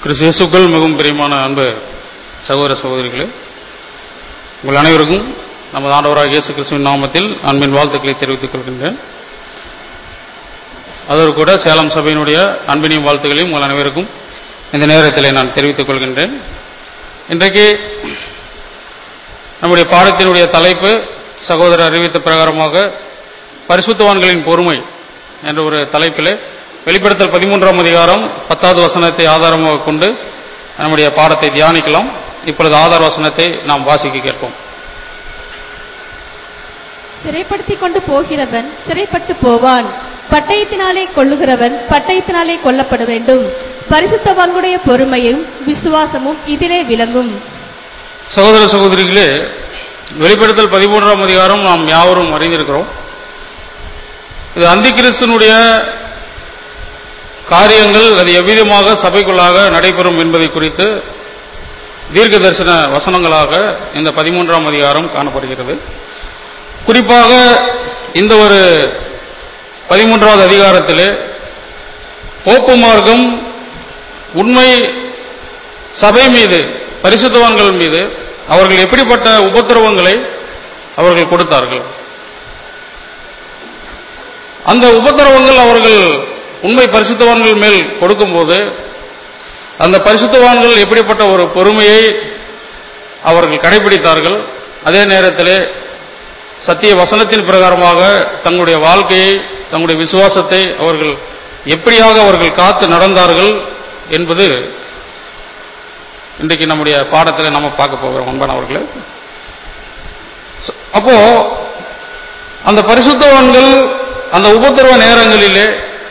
கிறிஸ்து இயேசுக்குள் மிகவும் பிரியமான அன்பு சகோதர சகோதரிகளே உங்கள் அனைவருக்கும் நமது ஆண்டவராக இயேசு கிறிஸ்துவின் நாமத்தில் அன்பின் வாழ்த்துக்களை தெரிவித்துக் கொள்கின்றேன் அதோடு கூட சேலம் சபையினுடைய அன்பினையும் வாழ்த்துக்களையும் உங்கள் அனைவருக்கும் இந்த நேரத்தில் நான் தெரிவித்துக் கொள்கின்றேன் இன்றைக்கு நம்முடைய பாடத்தினுடைய தலைப்பு சகோதரர் அறிவித்த பிரகாரமாக பரிசுத்தவான்களின் பொறுமை என்ற ஒரு தலைப்பிலே வெளிப்படுத்தல் பதிமூன்றாம் அதிகாரம் பத்தாவது வசனத்தை ஆதாரமாக கொண்டு நம்முடைய பாடத்தை தியானிக்கலாம் இப்பொழுது ஆதார வசனத்தை நாம் வாசிக்க கேட்போம் சிறைப்படுத்திக் கொண்டு போகிறவன் சிறைப்பட்டு போவான் பட்டயத்தினாலே கொள்ளுகிறவன் பட்டயத்தினாலே கொல்லப்பட வேண்டும் பரிசுத்தவான்களுடைய பொறுமையும் விசுவாசமும் இதிலே விளங்கும் சகோதர சகோதரிகளே வெளிப்படுத்தல் பதிமூன்றாம் அதிகாரம் நாம் யாவரும் அறிந்திருக்கிறோம் இது அந்திகிறிஸ்தனுடைய காரியங்கள் அது எவ்விதமாக சபைக்குள்ளாக நடைபெறும் என்பதை குறித்து தீர்க்க தரிசன வசனங்களாக இந்த பதிமூன்றாம் அதிகாரம் காணப்படுகிறது குறிப்பாக இந்த ஒரு பதிமூன்றாவது அதிகாரத்திலே போப்பு மார்க்கம் உண்மை சபை மீது பரிசுத்தவான்கள் மீது அவர்கள் எப்படிப்பட்ட உபத்திரவங்களை அவர்கள் கொடுத்தார்கள் அந்த உபத்திரவங்கள் அவர்கள் உண்மை பரிசுத்தவான்கள் மேல் கொடுக்கும்போது அந்த பரிசுத்தவான்கள் எப்படிப்பட்ட ஒரு பொறுமையை அவர்கள் கடைபிடித்தார்கள் அதே நேரத்திலே சத்திய வசனத்தின் பிரகாரமாக தங்களுடைய வாழ்க்கையை தங்களுடைய விசுவாசத்தை அவர்கள் எப்படியாக அவர்கள் காத்து நடந்தார்கள் என்பது இன்றைக்கு நம்முடைய பாடத்தில் நம்ம பார்க்க போகிறோம் அன்பானவர்களே அப்போ அந்த பரிசுத்தவான்கள் அந்த உபத்திரவ நேரங்களிலே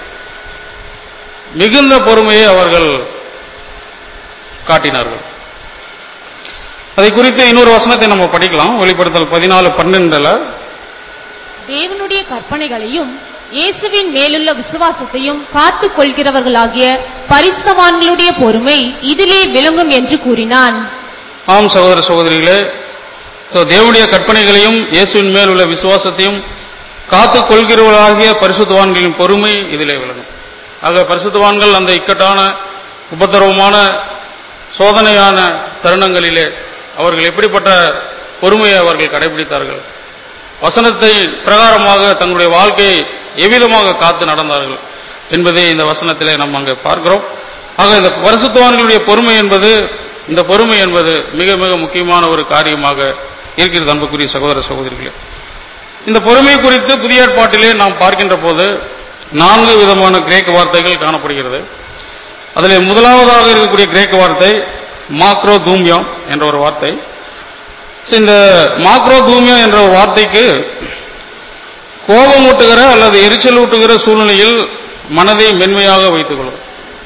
மிகுந்த பொறுமையை அவர்கள் காட்டினார்கள் அதை குறித்து இன்னொரு வசனத்தை நம்ம படிக்கலாம் வெளிப்படுத்தல் பதினாலு பன்னெண்டுல தேவனுடைய கற்பனைகளையும் இயேசுவின் மேலுள்ள விசுவாசத்தையும் காத்துக் கொள்கிறவர்களாகிய பரிசுத்தவான்களுடைய பொறுமை இதிலே விளங்கும் என்று கூறினான் ஆம் சகோதர சகோதரிகளே So, தேவனுடைய கற்பனைகளையும் இயேசுவின் மேல் உள்ள விசுவாசத்தையும் காத்துக் கொள்கிறவர்களாகிய பரிசுத்தவான்களின் பொறுமை இதிலே விளங்கும் ஆக பரிசுத்தவான்கள் அந்த இக்கட்டான உபத்திரவமான சோதனையான தருணங்களிலே அவர்கள் எப்படிப்பட்ட பொறுமையை அவர்கள் கடைபிடித்தார்கள் வசனத்தை பிரகாரமாக தங்களுடைய வாழ்க்கையை எவ்விதமாக காத்து நடந்தார்கள் என்பதை இந்த வசனத்திலே நாம் அங்கே பார்க்கிறோம் ஆக இந்த பரிசுத்தவான்களுடைய பொறுமை என்பது இந்த பொறுமை என்பது மிக மிக முக்கியமான ஒரு காரியமாக இருக்கிறது அன்புக்குரிய சகோதர சகோதரிகளே இந்த பொறுமை குறித்து புதிய ஏற்பாட்டிலே நாம் பார்க்கின்ற போது நான்கு விதமான கிரேக்க வார்த்தைகள் காணப்படுகிறது அதில் முதலாவதாக இருக்கக்கூடிய கிரேக்க வார்த்தை மாக்ரோ தூமியம் என்ற ஒரு வார்த்தை So, இந்த மாக்ரோ தூமியம் என்ற ஒரு வார்த்தைக்கு கோபமூட்டுகிற அல்லது எரிச்சல் ஊட்டுகிற சூழ்நிலையில் மனதை மென்மையாக வைத்துக் கொள்ளும்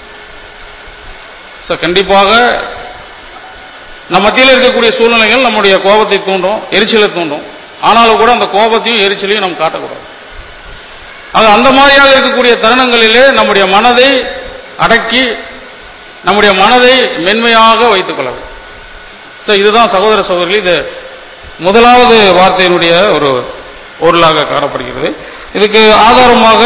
So, கண்டிப்பாக நம் மத்தியில் இருக்கக்கூடிய சூழ்நிலைகள் நம்முடைய கோபத்தை தூண்டும் எரிச்சலை தூண்டும் ஆனாலும் கூட அந்த கோபத்தையும் எரிச்சலையும் நாம் காட்டக்கூடாது ஆக அந்த மாதிரியாக இருக்கக்கூடிய தருணங்களிலே நம்முடைய மனதை அடக்கி நம்முடைய மனதை மென்மையாக வைத்துக் கொள்ள வேண்டும் So, இதுதான் சகோதர சகோதரி இது முதலாவது வார்த்தையினுடைய ஒரு பொருளாக காணப்படுகிறது இதுக்கு ஆதாரமாக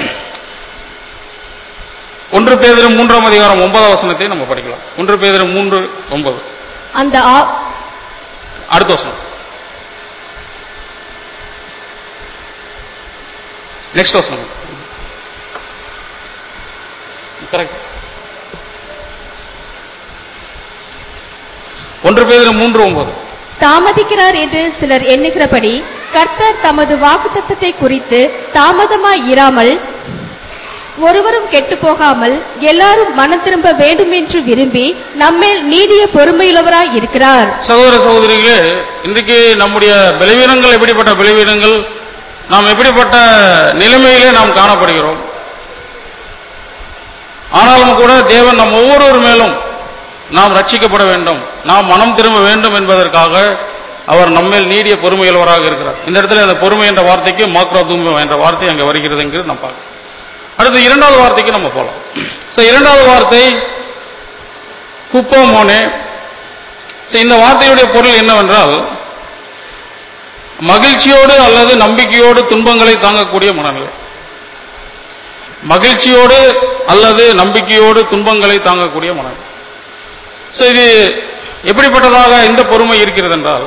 ஒன்று பேதிரும் மூன்றாம் அதிகாரம் ஒன்பதாம் வசனத்தை நம்ம படிக்கலாம் ஒன்று பேதிரும் மூன்று ஒன்பது அந்த ஆ- அடுத்த வசனம் நெக்ஸ்ட் வசனம் கரெக்ட் ஒன்று பேதிரும் மூன்று ஒன்பது தாமதிக்கிறார் என்று சிலர் எண்ணுகிறபடி கர்த்தர் தமது வாக்குத்தத்தத்தை குறித்து தாமதமாய் இராமல் ஒருவரும் கெட்டுப் போகாமல் எல்லாரும் மனம் திரும்ப வேண்டும் என்று விரும்பி நம்மேல் நீடிய பொறுமையுள்ளவராய் இருக்கிறார் சகோதர சகோதரிகளே இன்றைக்கு நம்முடைய பலவீனங்கள் எப்படிப்பட்ட பலவீனங்கள் நாம் எப்படிப்பட்ட நிலைமையிலே நாம் காணப்படுகிறோம் ஆனாலும் கூட தேவன் நம் ஒவ்வொருவர் மேலும் நாம் ரட்சிக்கப்பட வேண்டும் நாம் மனம் திரும்ப வேண்டும் என்பதற்காக அவர் நம்மேல் நீடிய பொறுமையுள்ளவராக இருக்கிறார் இந்த இடத்துல அந்த பொறுமை என்ற வார்த்தைக்கு மாக்ரோ தூம்பம் என்ற வார்த்தை அங்கே வருகிறதுங்கிறது நம்ம பார்க்கலாம் அடுத்து இரண்டாவது வார்த்தைக்கு நம்ம போகலாம் So, இரண்டாவது வார்த்தை குப்போமோனே So, இந்த வார்த்தையுடைய பொருள் என்னவென்றால் மகிழ்ச்சியோடு அல்லது நம்பிக்கையோடு துன்பங்களை தாங்கக்கூடிய மனநிலை மகிழ்ச்சியோடு அல்லது நம்பிக்கையோடு துன்பங்களை தாங்கக்கூடிய மனம் So, இது எப்படிப்பட்டதாக இந்த பொறுமை இருக்கிறது என்றால்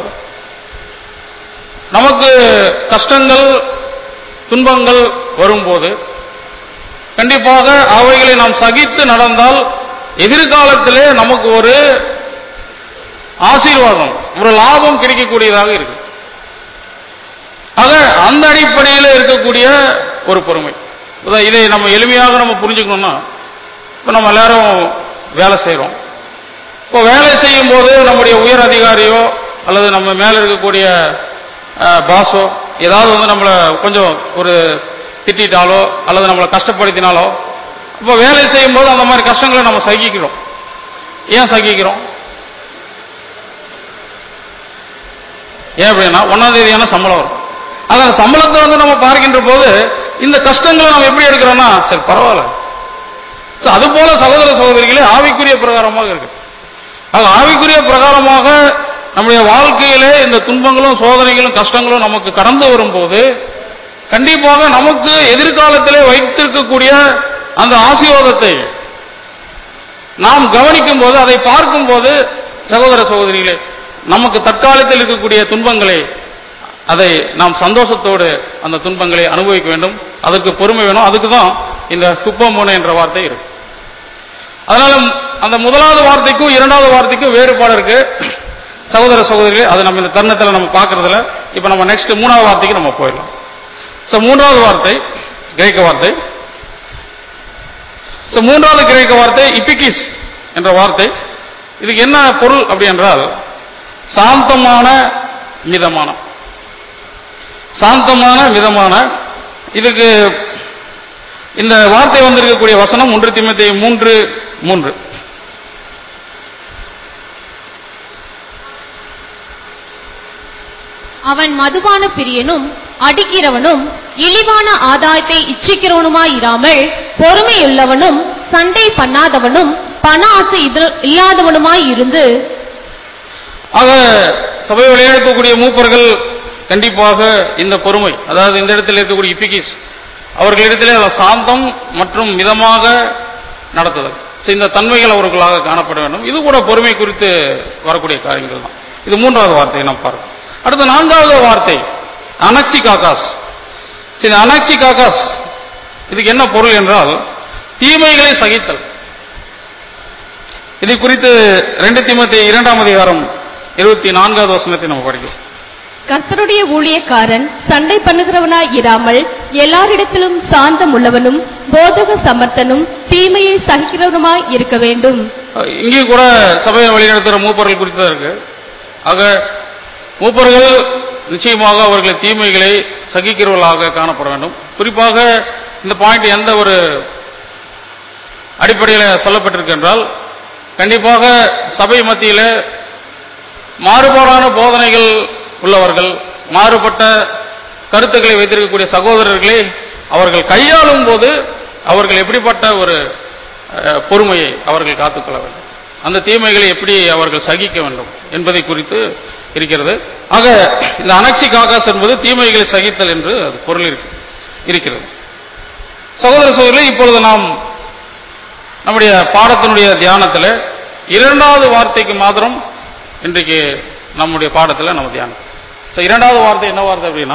நமக்கு கஷ்டங்கள் துன்பங்கள் வரும்போது கண்டிப்பாக அவைகளை நாம் சகித்து நடந்தால் எதிர்காலத்திலே நமக்கு ஒரு ஆசீர்வாதம் ஒரு லாபம் கிடைக்கக்கூடியதாக இருக்கு ஆக அந்த அடிப்படையில் இருக்கக்கூடிய ஒரு பொறுமை உதா- இதை நம்ம எளிமையாக நம்ம புரிஞ்சுக்கணும்னா இப்போ நம்ம எல்லாரும் வேலை செய்கிறோம் இப்போ வேலை செய்யும் போது நம்முடைய உயர் அதிகாரியோ அல்லது நம்ம மேல இருக்கக்கூடிய பாஸோ ஏதாவது வந்து நம்மளை கொஞ்சம் ஒரு திட்டாலோ அல்லது நம்மளை கஷ்டப்படுத்தினாலோ இப்போ வேலை செய்யும் போது அந்த மாதிரி கஷ்டங்களை நம்ம சகிக்கிறோம் ஏன் சகிக்கிறோம் ஏன் அப்படின்னா ஒன்னாம் தேதியான சம்பளம் வரும் ஆக அந்த சம்பளத்தை வந்து நம்ம பார்க்கின்ற போது இந்த கஷ்டங்களை நம்ம எப்படி எடுக்கிறோம்னா சரி பரவாயில்ல So, அது போல சகோதர சகோதரிகளே ஆவிக்குரிய பிரகாரமாக இருக்கு ஆக ஆவிக்குரிய பிரகாரமாக நம்முடைய வாழ்க்கையிலே இந்த துன்பங்களும் சோதனைகளும் கஷ்டங்களும் நமக்கு கடந்து வரும்போது கண்டிப்பாக நமக்கு எதிர்காலத்திலே வைத்திருக்கக்கூடிய அந்த ஆசீர்வாதத்தை நாம் கவனிக்கும் போது அதை பார்க்கும் போது சகோதர சகோதரிகளே நமக்கு தற்காலத்தில் இருக்கக்கூடிய துன்பங்களை அதை நாம் சந்தோஷத்தோடு அந்த துன்பங்களை அனுபவிக்க வேண்டும் அதற்கு பொறுமை வேணும் அதுக்கு தான் இந்த குப்பமோன என்ற வார்த்தை இருக்கு அதனால அந்த முதலாவது வார்த்தைக்கும் இரண்டாவது வார்த்தைக்கும் வேறுபாடு இருக்கு சகோதர சகோதரிகளே அதை நம்ம இந்த தருணத்தில் நம்ம பார்க்கறதுல இப்போ நம்ம நெக்ஸ்ட் மூணாவது வார்த்தைக்கு நம்ம போயிடலாம் ஸோ மூன்றாவது வார்த்தை கிரேக்க வார்த்தை ஸோ மூன்றாவது கிரேக்க வார்த்தை இப்பிகிஸ் என்ற வார்த்தை இதுக்கு என்ன பொருள் அப்படி என்றால் சாந்தமான மிதமான சாந்தமான மிதமான இதுக்கு இந்த வார்த்தை வந்திருக்கக்கூடிய வசனம் ஒன்று திமுத்தி மூன்று மூன்று அவன் மதுபான பிரியனும் அடிக்கிறவனும் இழிவான ஆதாயத்தை இச்சிக்கிறவனுமாயிராமல் பொறுமையுள்ளவனும் சண்டை பண்ணாதவனும் பண ஆசை இதில் இல்லாதவனுமாய் இருந்து ஆக சபை விளையாடக்கூடிய மூப்பர்கள் கண்டிப்பாக இந்த பொறுமை அதாவது இந்த இடத்தில் இருக்கக்கூடிய இப்பிகிஸ் அவர்களிடத்திலே அந்த சாந்தம் மற்றும் மிதமாக நடத்துதல் So, இந்த தன்மைகள் அவர்களாக காணப்பட வேண்டும் இது கூட பொறுமை குறித்து வரக்கூடிய காரியங்கள் தான் இது மூன்றாவது வார்த்தையை நாம் பார்க்கணும் அடுத்த நான்காவது வார்த்தை அனக்சி காக்காஸ் சரி அனக்சி காக்காஸ் இதுக்கு என்ன பொருள் என்றால் தீமைகளை சகித்தல் இதை குறித்து ரெண்டு தீமத்தை இரண்டாம் அதிகாரம் இருபத்தி நான்காவது வசனத்தை நம்ம படிக்கிறோம் கர்த்தருடைய ஊழியக்காரன் சண்டை பண்ணுகிறவனாய் இராமல் எல்லாரிடத்திலும் சாந்தம் உள்ளவனும் போதக சமர்த்தனும் தீமையை சகிக்கிறவனுமாய் இருக்க வேண்டும் இங்கேயும் கூட சபையை வழிநடத்துகிற மூப்பர்கள் குறித்து தான் இருக்கு ஆக மூப்பர்கள் நிச்சயமாக அவர்களை தீமைகளை சகிக்கிறவர்களாக காணப்பட வேண்டும் குறிப்பாக இந்த பாயிண்ட் எந்த ஒரு அடிப்படையில் சொல்லப்பட்டிருக்கு என்றால் கண்டிப்பாக சபை மத்தியில் மாறுபாடான போதனைகள் உள்ளவர்கள் மாறுபட்ட கருத்துக்களை வைத்திருக்கக்கூடிய சகோதரர்களை அவர்கள் கையாளும் போது அவர்கள் எப்படிப்பட்ட ஒரு அஹ், பொறுமையை அவர்கள் காத்துக்கொள்ள வேண்டும் அந்த தீமைகளை எப்படி அவர்கள் சகிக்க வேண்டும் என்பதை குறித்து இருக்கிறது ஆக இந்த அனக்சி காகாஸ் என்பது தீமைகளை சகித்தல் என்று அது பொருள் இருக்கு இருக்கிறது சகோதர சகோதரர்களே இப்பொழுது நாம் நம்முடைய பாடத்தினுடைய தியானத்தில் இரண்டாவது வார்த்தைக்கு மாத்திரம் இன்றைக்கு நம்முடைய பாடத்தில் நம்ம தியானம் ஸோ இரண்டாவது வார்த்தை என்ன வார்த்தை அப்படின்னா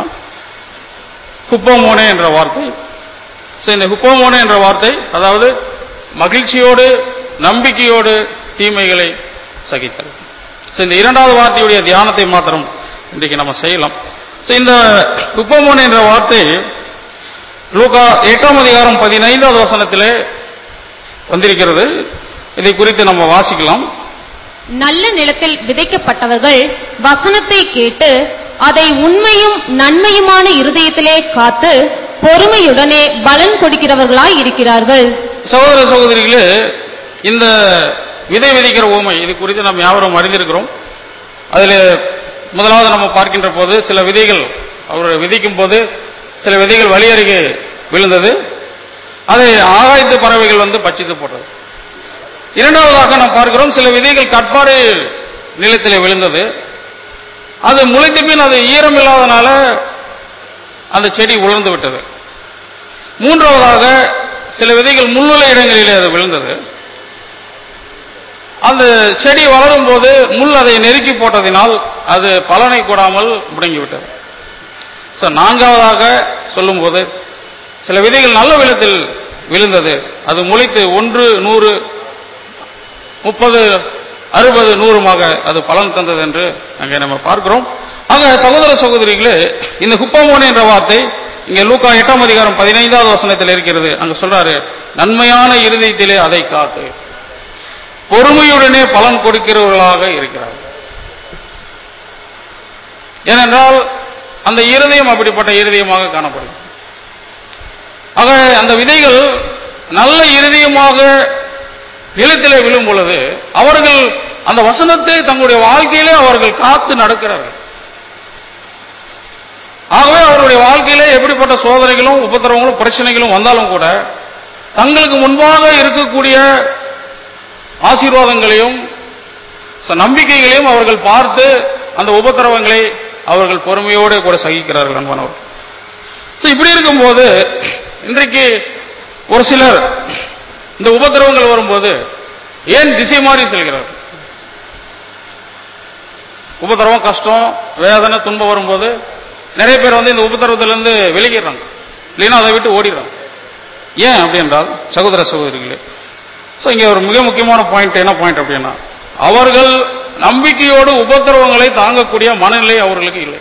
குப்பமோனே என்ற வார்த்தை ஸோ இந்த குப்பமோனே என்ற வார்த்தை அதாவது மகிழ்ச்சியோடு நம்பிக்கையோடு தீமைகளை சகித்தல் ஸோ இந்த இரண்டாவது வார்த்தையுடைய தியானத்தை மாத்திரம் இன்றைக்கு நம்ம செய்யலாம் ஸோ இந்த குப்பமோனே என்ற வார்த்தை லூகா எட்டாம் அதிகாரம் பதினைந்தாவது வசனத்திலே வந்திருக்கிறது இதை குறித்து நம்ம வாசிக்கலாம் நல்ல நிலத்தில் விதைக்கப்பட்டவர்கள் வசனத்தை கேட்டு அதை உண்மையும் நன்மையுமான இருதயத்திலே காத்து பொறுமையுடனே பலன் கொடுக்கிறவர்களாய் இருக்கிறார்கள் சகோதர சகோதரிகளே இந்த விதை விதைக்கிற ஊமை இது குறித்து நாம் யாவரும் அறிந்திருக்கிறோம் அதில் முதலாவது நம்ம பார்க்கின்ற போது சில விதைகள் அவர் விதைக்கும் போது சில விதைகள் வழி அருகே விழுந்தது அதை ஆகாயத்து பறவைகள் வந்து பட்சித்து போட்டது இரண்டாவதாக நாம் பார்க்கிறோம் சில விதைகள் கட்பாடு நிலத்திலே விழுந்தது அது முளைத்த பின் அது ஈரம் இல்லாதனால அந்த செடி உலர்ந்து விட்டது மூன்றாவதாக சில விதைகள் முள்ளுள்ள இடங்களிலே அது விழுந்தது அந்த செடி வளரும் போது முள் அதை நெருக்கி போட்டதினால் அது பலனை கூடாமல் முடங்கிவிட்டது So, நான்காவதாக சொல்லும்போது சில விதைகள் நல்ல விதத்தில் விழுந்தது அது முளைத்து ஒன்று நூறு முப்பது அறுபது நூறுமாக அது பலன் தந்தது என்று அங்கே நம்ம பார்க்கிறோம் ஆக சகோதர சகோதரிகளே இந்த குப்பமோன் என்ற வார்த்தை இங்கே லூக்கா எட்டாம் அதிகாரம் பதினைந்தாவது வசனத்தில் இருக்கிறது அங்க சொல்றாரு நன்மையான இருதயத்திலே அதை காத்து பொறுமையுடனே பலன் கொடுக்கிறவர்களாக இருக்கிறார்கள் ஏனென்றால் அந்த இருதயம் அப்படிப்பட்ட இருதயமாக காணப்படும் ஆக அந்த விதைகள் நல்ல இருதயமாக நிலத்திலே விழும் பொழுது அவர்கள் அந்த வசனத்தை தங்களுடைய வாழ்க்கையிலே அவர்கள் காத்து நடக்கிறார்கள் ஆகவே அவருடைய வாழ்க்கையிலே எப்படிப்பட்ட சோதனைகளும் உபத்திரவங்களும் பிரச்சனைகளும் வந்தாலும் கூட தங்களுக்கு முன்பாக இருக்கக்கூடிய ஆசீர்வாதங்களையும் ச- நம்பிக்கைகளையும் அவர்கள் பார்த்து அந்த உபத்திரவங்களை அவர்கள் பொறுமையோடு கூட சகிக்கிறார்கள் அன்பானவர் So, இப்படி இருக்கும்போது இன்றைக்கு ஒரு சிலர் இந்த உபத்திரவங்கள் வரும்போது ஏன் திசை மாறி செல்கிறார்கள் உபத்திரவம் கஷ்டம் வேதனை துன்பம் வரும்போது நிறைய பேர் வந்து இந்த உபத்திரவத்திலிருந்து வெளியேறாங்க இல்லைன்னா அதை விட்டு ஓடிடுறாங்க ஏன் அப்படி என்றால் சகோதர சகோதரிகளே ஸோ இங்கே ஒரு மிக முக்கியமான பாயிண்ட் என்ன பாயிண்ட் அப்படின்னா அவர்கள் நம்பிக்கையோடு உபத்திரவங்களை தாங்கக்கூடிய மனநிலை அவர்களுக்கு இல்லை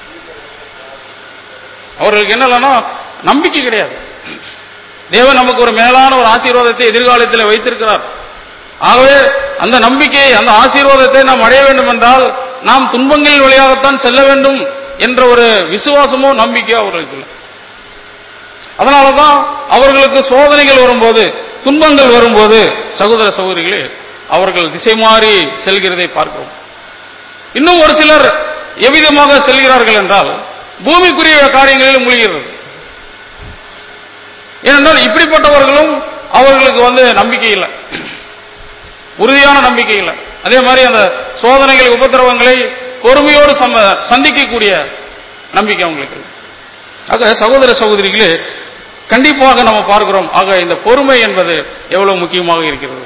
அவர்களுக்கு என்ன இல்லைன்னா நம்பிக்கை கிடையாது தேவன் நமக்கு ஒரு மேலான ஒரு ஆசீர்வாதத்தை எதிர்காலத்தில் வைத்திருக்கிறார் ஆகவே அந்த நம்பிக்கை அந்த ஆசீர்வாதத்தை நாம் அடைய வேண்டும் என்றால் நாம் துன்பங்களின் வழியாகத்தான் செல்ல வேண்டும் என்ற ஒரு விசுவாசமோ நம்பிக்கையோ அவர்களுக்கு இல்லை அதனாலதான் அவர்களுக்கு சோதனைகள் வரும்போது துன்பங்கள் வரும்போது சகோதர சகோதரிகளே அவர்கள் திசை மாறி செல்கிறதை பார்க்கிறோம் இன்னும் ஒரு சிலர் எவ்விதமாக செல்கிறார்கள் என்றால் பூமிக்குரிய காரியங்களில் மூழ்கிறது ஏனென்றால் இப்படிப்பட்டவர்களும் அவர்களுக்கு வந்து நம்பிக்கை இல்லை உறுதியான நம்பிக்கை இல்லை அதே மாதிரி அந்த சோதனைகள் உபத்திரவங்களை பொறுமையோடு சம- சந்திக்கக்கூடிய நம்பிக்கை அவங்களுக்கு இல்லை. ஆக சகோதர சகோதரிகளே கண்டிப்பாக நம்ம பார்க்கிறோம் ஆக இந்த பொறுமை என்பது எவ்வளவு முக்கியமாக இருக்கிறது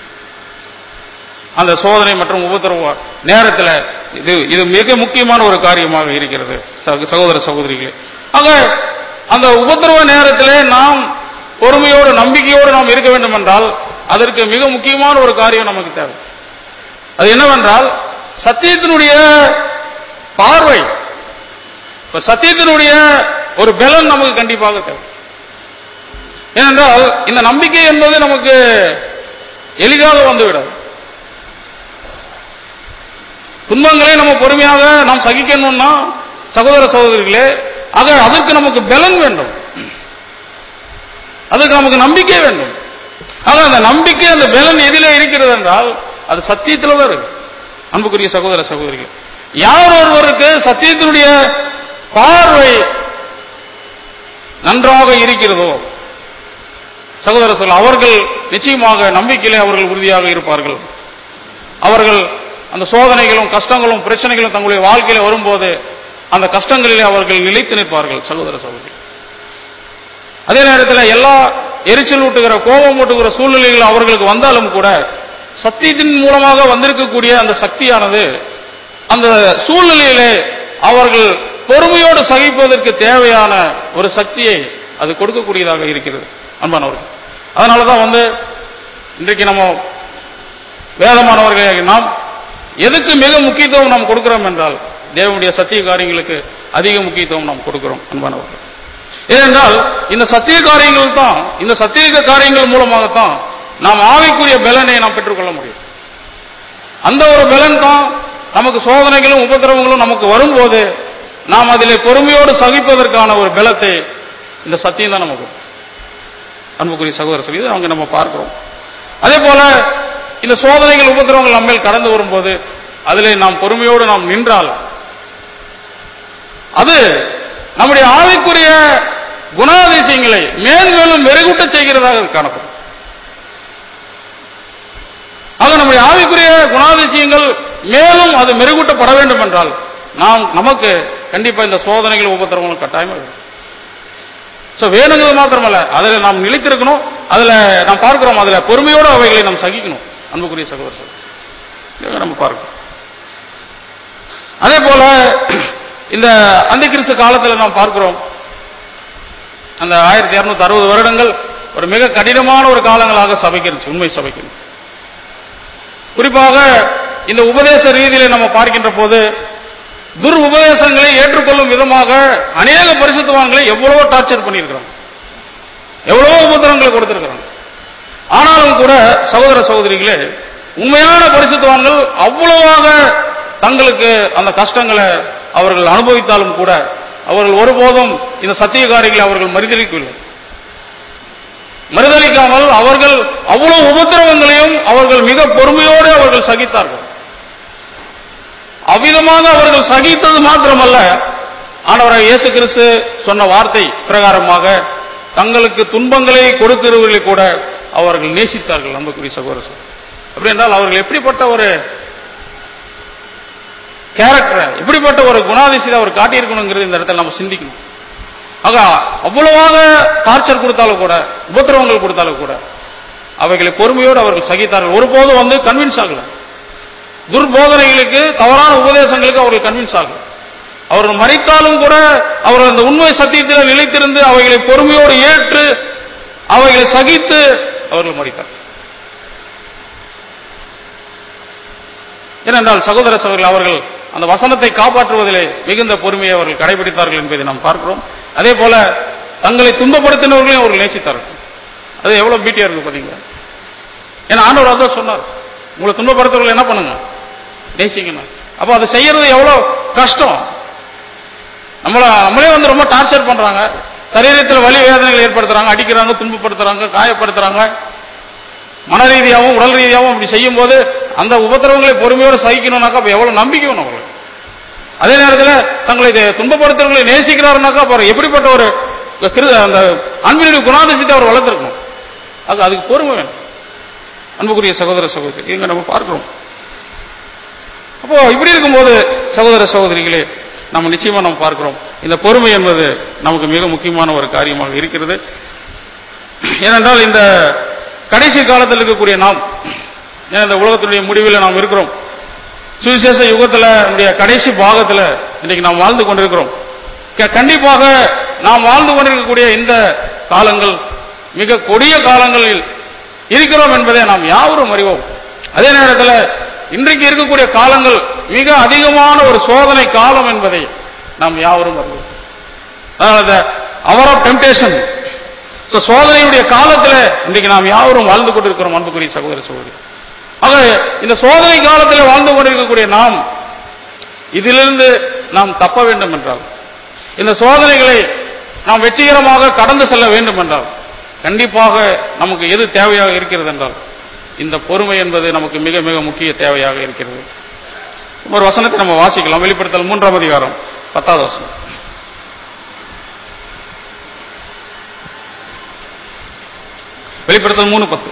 அந்த சோதனை மற்றும் உபத்திரவ நேரத்தில் இது இது மிக முக்கியமான ஒரு காரியமாக இருக்கிறது சக- சகோதர சகோதரிகளே ஆக அந்த உபத்திரவ நேரத்திலே நாம் பொறுமையோடு நம்பிக்கையோடு நாம் இருக்க வேண்டும் என்றால் அதற்கு மிக முக்கியமான ஒரு காரியம் நமக்கு தேவை அது என்னவென்றால் சத்தியத்தினுடைய பார்வை இப்ப சத்தியத்தினுடைய ஒரு பலன் நமக்கு கண்டிப்பாக தேவை ஏனென்றால் இந்த நம்பிக்கை என்பது நமக்கு எளிதாக வந்துவிடாது துன்பங்களை நம்ம பொறுமையாக நாம் சகிக்கணும்னா சகோதர சகோதரிகளே ஆக அதற்கு நமக்கு பலன் வேண்டும் அதற்கு நமக்கு நம்பிக்கை வேண்டும் ஆக அந்த நம்பிக்கை அந்த பலன் எதிலே இருக்கிறது என்றால் அது சத்தியத்தில் தான் இருக்கு அன்புக்குரிய சகோதர சகோதரிகள் யார் ஒருவருக்கு சத்தியத்தினுடைய பார்வை நன்றாக இருக்கிறதோ சகோதர சொல் அவர்கள் நிச்சயமாக நம்பிக்கையிலே அவர்கள் உறுதியாக இருப்பார்கள் அவர்கள் அந்த சோதனைகளும் கஷ்டங்களும் பிரச்சனைகளும் தங்களுடைய வாழ்க்கையில வரும்போது அந்த கஷ்டங்களிலே அவர்கள் நிலைத்து நிற்பார்கள் சகோதர சகோதரி அதே நேரத்தில் எல்லா எரிச்சல் ஊட்டுகிற கோபம் ஊட்டுகிற சூழ்நிலைகள் அவர்களுக்கு வந்தாலும் கூட சத்தியத்தின் மூலமாக வந்திருக்கக்கூடிய அந்த சக்தியானது அந்த சூழ்நிலையிலே அவர்கள் பொறுமையோடு சகிப்பதற்கு தேவையான ஒரு சக்தியை அது கொடுக்கக்கூடியதாக இருக்கிறது அன்பானவர்கள் அதனால தான் வந்து இன்றைக்கு நம்ம வேதமானவர்களாகிய நாம் எதுக்கு மிக முக்கியத்துவம் நாம் கொடுக்கிறோம் என்றால் தேவனுடைய சத்திய காரியங்களுக்கு அதிக முக்கியத்துவம் நாம் கொடுக்கிறோம் அன்பானவர்கள் ஏனென்றால் இந்த சத்திய காரியங்கள் தான் இந்த சத்திய காரியங்கள் மூலமாகத்தான் நாம் ஆவிக்குரிய பலனை நாம் பெற்றுக்கொள்ள முடியும் அந்த ஒரு பலன் தான் நமக்கு சோதனைகளும் உபத்திரவங்களும் நமக்கு வரும்போது நாம் அதிலே பொறுமையோடு சகிப்பதற்கான ஒரு பலத்தை இந்த சத்தியம் தான் நமக்கு அன்புக்குரிய சகோதரர் சொல்லி அவங்க நம்ம பார்க்கிறோம் அதே போல இந்த சோதனைகள் உபத்திரவங்கள் நம்மேல் கடந்து வரும்போது அதிலே நாம் பொறுமையோடு நாம் நின்றால் அது நம்முடைய ஆவிக்குரிய குணாதிசயங்களை மேன்மேலும் மெருகூட்ட செய்கிறதாக அது காணப்படும் ஆக நம்முடைய ஆவிக்குரிய குணாதிசயங்கள் மேலும் அது மெருகூட்டப்பட வேண்டும் என்றால் நாம் நமக்கு கண்டிப்பா இந்த சோதனைகள் உபத்திரவங்களும் கட்டாயமாக வேணும் சோ வேணுங்கிறது மாத்திரமல்ல அதில் நாம் நிலைத்திருக்கணும் அதுல நாம் பார்க்கிறோம் அதுல பொறுமையோடு அவைகளை நாம் சகிக்கணும் அன்புக்குரிய சகோதரர் இதை நம்ம பார்க்கணும் அதே போல இந்த அந்த கிறிஸ்து காலத்தில் நாம் பார்க்கிறோம் அந்த ஆயிரத்தி இருநூத்தி அறுபது வருடங்கள் ஒரு மிக கடினமான ஒரு காலங்களாக சபைக்கு இருந்துச்சு உண்மை சபைக்கு குறிப்பாக இந்த உபதேச ரீதியில நம்ம பார்க்கின்ற போது துர் உபதேசங்களை ஏற்றுக்கொள்ளும் விதமாக அநேக பரிசுத்தவான்களை எவ்வளவோ டார்ச்சர் பண்ணியிருக்கிறாங்க எவ்வளவோ உபத்திரங்களை கொடுத்திருக்கிறாங்க ஆனாலும் கூட சகோதர சகோதரிகளே உண்மையான பரிசுத்தவான்கள் அவ்வளவாக தங்களுக்கு அந்த கஷ்டங்களை அவர்கள் அனுபவித்தாலும் கூட அவர்கள் ஒருபோதும் இந்த சத்திய காரியங்களை அவர்கள் மறுதளிக்கவில்லை மறுதளிக்காமல் அவர்கள் அவ்வளவு உபத்திரவங்களையும் அவர்கள் மிக பொறுமையோடு அவர்கள் சகித்தார்கள் அவ்விதமாக அவர்கள் சகித்தது மாத்திரமல்ல ஆண்டவராக இயேசு கிறிஸ்து சொன்ன வார்த்தை பிரகாரமாக தங்களுக்கு துன்பங்களை கொடுக்கிறவர்களை கூட அவர்கள் நேசித்தார்கள் அன்புக்குரிய சகோதரர் அப்படி என்றால் அவர்கள் எப்படிப்பட்ட ஒரு கேரக்டரை எப்படிப்பட்ட ஒரு குணாதிசயத்தை அவர் காட்டியிருக்கணுங்கிறது இந்த இடத்துல நம்ம சிந்திக்கணும் ஆக அவ்வளவாக டார்ச்சர் கொடுத்தாலும் கூட உபத்திரவங்கள் கொடுத்தாலும் கூட அவைகளை பொறுமையோடு அவர்கள் சகித்தார்கள் ஒருபோதும் வந்து கன்வின்ஸ் ஆகல துர்போதனைகளுக்கு தவறான உபதேசங்களுக்கு அவர்கள் கன்வின்ஸ் ஆகல அவர்கள் மறித்தாலும் கூட அவர்கள் அந்த உண்மை சத்தியத்தில் நிலைத்திருந்து அவைகளை பொறுமையோடு ஏற்று அவைகளை சகித்து அவர்கள் மறித்தார் ஏனென்றால் சகோதர சகோதரர்கள் அவர்கள் அந்த வசனத்தை காப்பாற்றுவதிலே மிகுந்த பொறுமையை அவர்கள் கடைபிடித்தார்கள் என்பதை நாம் பார்க்கிறோம் அதே போல தங்களை துன்பப்படுத்தினவர்களையும் அவர்கள் நேசித்தார்கள் அது எவ்வளவு பீட்டியா இருக்கு பாத்தீங்களா ஏன்னா ஆண்டவர் அதான் சொன்னார் உங்களை துன்பப்படுத்துறவர்கள் என்ன பண்ணுங்க நேசிக்கணும் அப்போ அதை செய்யறது எவ்வளவு கஷ்டம் நம்மள நம்மளே வந்து ரொம்ப டார்ச்சர் பண்றாங்க சரீரத்தில் வலி வேதனைகள் ஏற்படுத்துறாங்க அடிக்கிறாங்க துன்பப்படுத்துறாங்க காயப்படுத்துறாங்க மன ரீதியாகவும் உடல் ரீதியாகவும் அப்படி செய்யும் போது அந்த உபத்திரவங்களை பொறுமையோடு சகிக்கணும்னாக்கா அப்ப எவ்வளவு நம்பிக்கை வேணும் அவங்களுக்கு அதே நேரத்தில் தங்களை இதை துன்பப்படுத்துறவங்களை நேசிக்கிறாருனாக்கா அப்புறம் எப்படிப்பட்ட ஒரு கிரு- அந்த அன்பினுடைய குணாதிசயத்தை அவர் வளர்த்திருக்கணும் அது அதுக்கு பொறுமை வேணும் அன்புக்குரிய சகோதர சகோதரி இங்க நம்ம பார்க்கிறோம் அப்போ இப்படி இருக்கும்போது சகோதர சகோதரிகளே நம்ம நிச்சயமா நம்ம பார்க்கிறோம் இந்த பொறுமை என்பது நமக்கு மிக முக்கியமான ஒரு காரியமாக இருக்கிறது ஏனென்றால் இந்த கடைசி காலத்தில் இருக்கக்கூடிய நாம் ஏன்னா இந்த உலகத்தினுடைய முடிவில் நாம் இருக்கிறோம் சுவிசேஷ யுகத்தில் நம்முடைய கடைசி பாகத்தில் இன்னைக்கு நாம் வாழ்ந்து கொண்டிருக்கிறோம் க- கண்டிப்பாக நாம் வாழ்ந்து கொண்டிருக்கக்கூடிய இந்த காலங்கள் மிக கொடிய காலங்களில் இருக்கிறோம் என்பதை நாம் யாவரும் அறிவோம் அதே நேரத்தில் இன்றைக்கு இருக்கக்கூடிய காலங்கள் மிக அதிகமான ஒரு சோதனை காலம் என்பதை நாம் யாவரும் அறிவோம் அதாவது அவர் ஆஃப் டெம்டேஷன் சோதனையுடைய காலத்தில் இன்றைக்கு நாம் யாவரும் வாழ்ந்து கொண்டிருக்கிறோம் அன்புக்குரிய சகோதர சகோதரி ஆக இந்த சோதனை காலத்தில் வாழ்ந்து கொண்டிருக்கக்கூடிய நாம் இதிலிருந்து நாம் தப்ப வேண்டும் என்றால் இந்த சோதனைகளை நாம் வெற்றிகரமாக கடந்து செல்ல வேண்டும் என்றால் கண்டிப்பாக நமக்கு எது தேவையாக இருக்கிறது என்றால் இந்த பொறுமை என்பது நமக்கு மிக மிக முக்கிய தேவையாக இருக்கிறது ஒரு வசனத்தை நம்ம வாசிக்கலாம் வெளிப்படுத்தல் மூன்றாம் அதிகாரம் பத்தாவது வசனம் வெளிப்படுத்தல் மூணு பத்து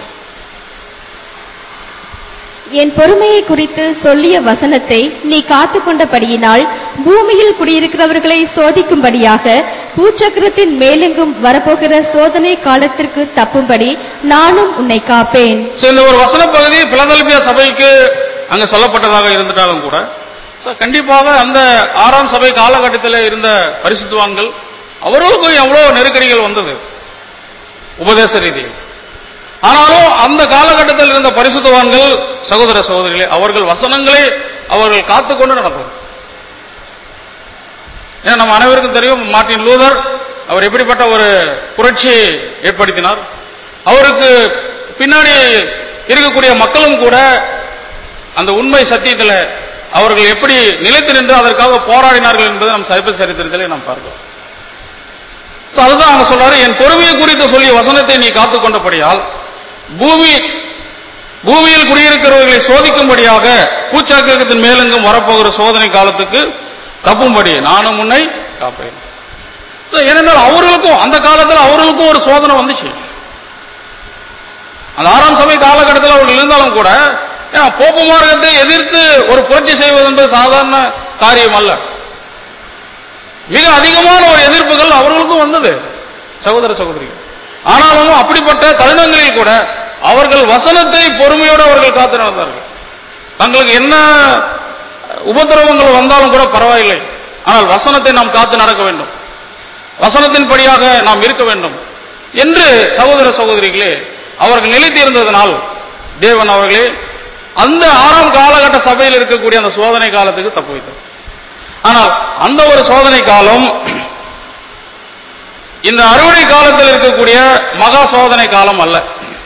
என் பொறுமையை குறித்து சொல்லிய வசனத்தை நீ காத்துக்கொண்டபடியினால் பூமியில் குடியிருக்கிறவர்களை சோதிக்கும்படியாக பூச்சக்கரத்தின் மேலெங்கும் வரப்போகிற சோதனை காலத்திற்கு தப்பும்படி நானும் உன்னை காப்பேன் So, இந்த ஒரு வசன பகுதி பிலதெல்பியா சபைக்கு அங்க சொல்லப்பட்டதாக இருந்துட்டாலும் கூட so, கண்டிப்பாக அந்த ஆறாம் சபை காலகட்டத்தில் இருந்த பரிசுத்துவான்கள் அவர்களுக்கும் எவ்வளவு நெருக்கடிகள் வந்தது உபதேச ரீதியில் ஆனாலும் அந்த காலகட்டத்தில் இருந்த பரிசுத்தவான்கள் சகோதர சகோதரிகளே அவர்கள் வசனங்களை அவர்கள் காத்துக்கொண்டு நடந்தார் ஏன்னா நம்ம அனைவருக்கும் தெரியும் மார்ட்டின் லூதர் அவர் எப்படிப்பட்ட ஒரு புரட்சியை ஏற்படுத்தினார் அவருக்கு பின்னாடி இருக்கக்கூடிய மக்களும் கூட அந்த உண்மை சத்தியத்தில் அவர்கள் எப்படி நிலைத்து நின்று அதற்காக போராடினார்கள் என்பதை நம் சைப சரித்திரத்திலே நாம் பார்க்கிறோம் So, அதுதான் அவங்க சொல்றாரு என் பொறுமையை குறித்து சொல்லிய வசனத்தை நீ காத்துக்கொண்டபடியால் பூமி பூமியில் குடியிருக்கிறவர்களை சோதிக்கும்படியாக பூச்சாக்கத்தின் மேலெங்கும் வரப்போகிற சோதனை காலத்துக்கு தப்பும்படி நானும் உன்னை காப்பேன் So, ஏனென்றால் அவர்களுக்கும் அந்த காலத்தில் அவர்களுக்கும் ஒரு சோதனை வந்துச்சு அந்த ஆறாம் சபை காலகட்டத்தில் அவர்கள் இருந்தாலும் கூட ஏன்னா, போப்பு மார்க்கத்தை எதிர்த்து ஒரு புரட்சி செய்வது என்பது சாதாரண காரியம் அல்ல மிக அதிகமான ஒரு எதிர்ப்புகள் அவர்களுக்கும் வந்தது சகோதர சகோதரிகள் ஆனாலும் அப்படிப்பட்ட தருணங்களில் கூட அவர்கள் வசனத்தை பொறுமையோடு அவர்கள் காத்து நடந்தார்கள் தங்களுக்கு என்ன உபத்திரவங்கள் வந்தாலும் கூட பரவாயில்லை ஆனால் வசனத்தை நாம் காத்து நடக்க வேண்டும் வசனத்தின்படியாக நாம் இருக்க வேண்டும் என்று சகோதர சகோதரிகளே அவர்கள் நிலைத்திருந்ததனால் தேவன் அவர்களே அந்த ஆறாம் காலகட்ட சபையில் இருக்கக்கூடிய அந்த சோதனை காலத்துக்கு தப்பு வைத்தார் ஆனால் அந்த ஒரு சோதனை காலம் இந்த அறுவடை காலத்தில் இருக்கக்கூடிய மகா சோதனை காலம் அல்ல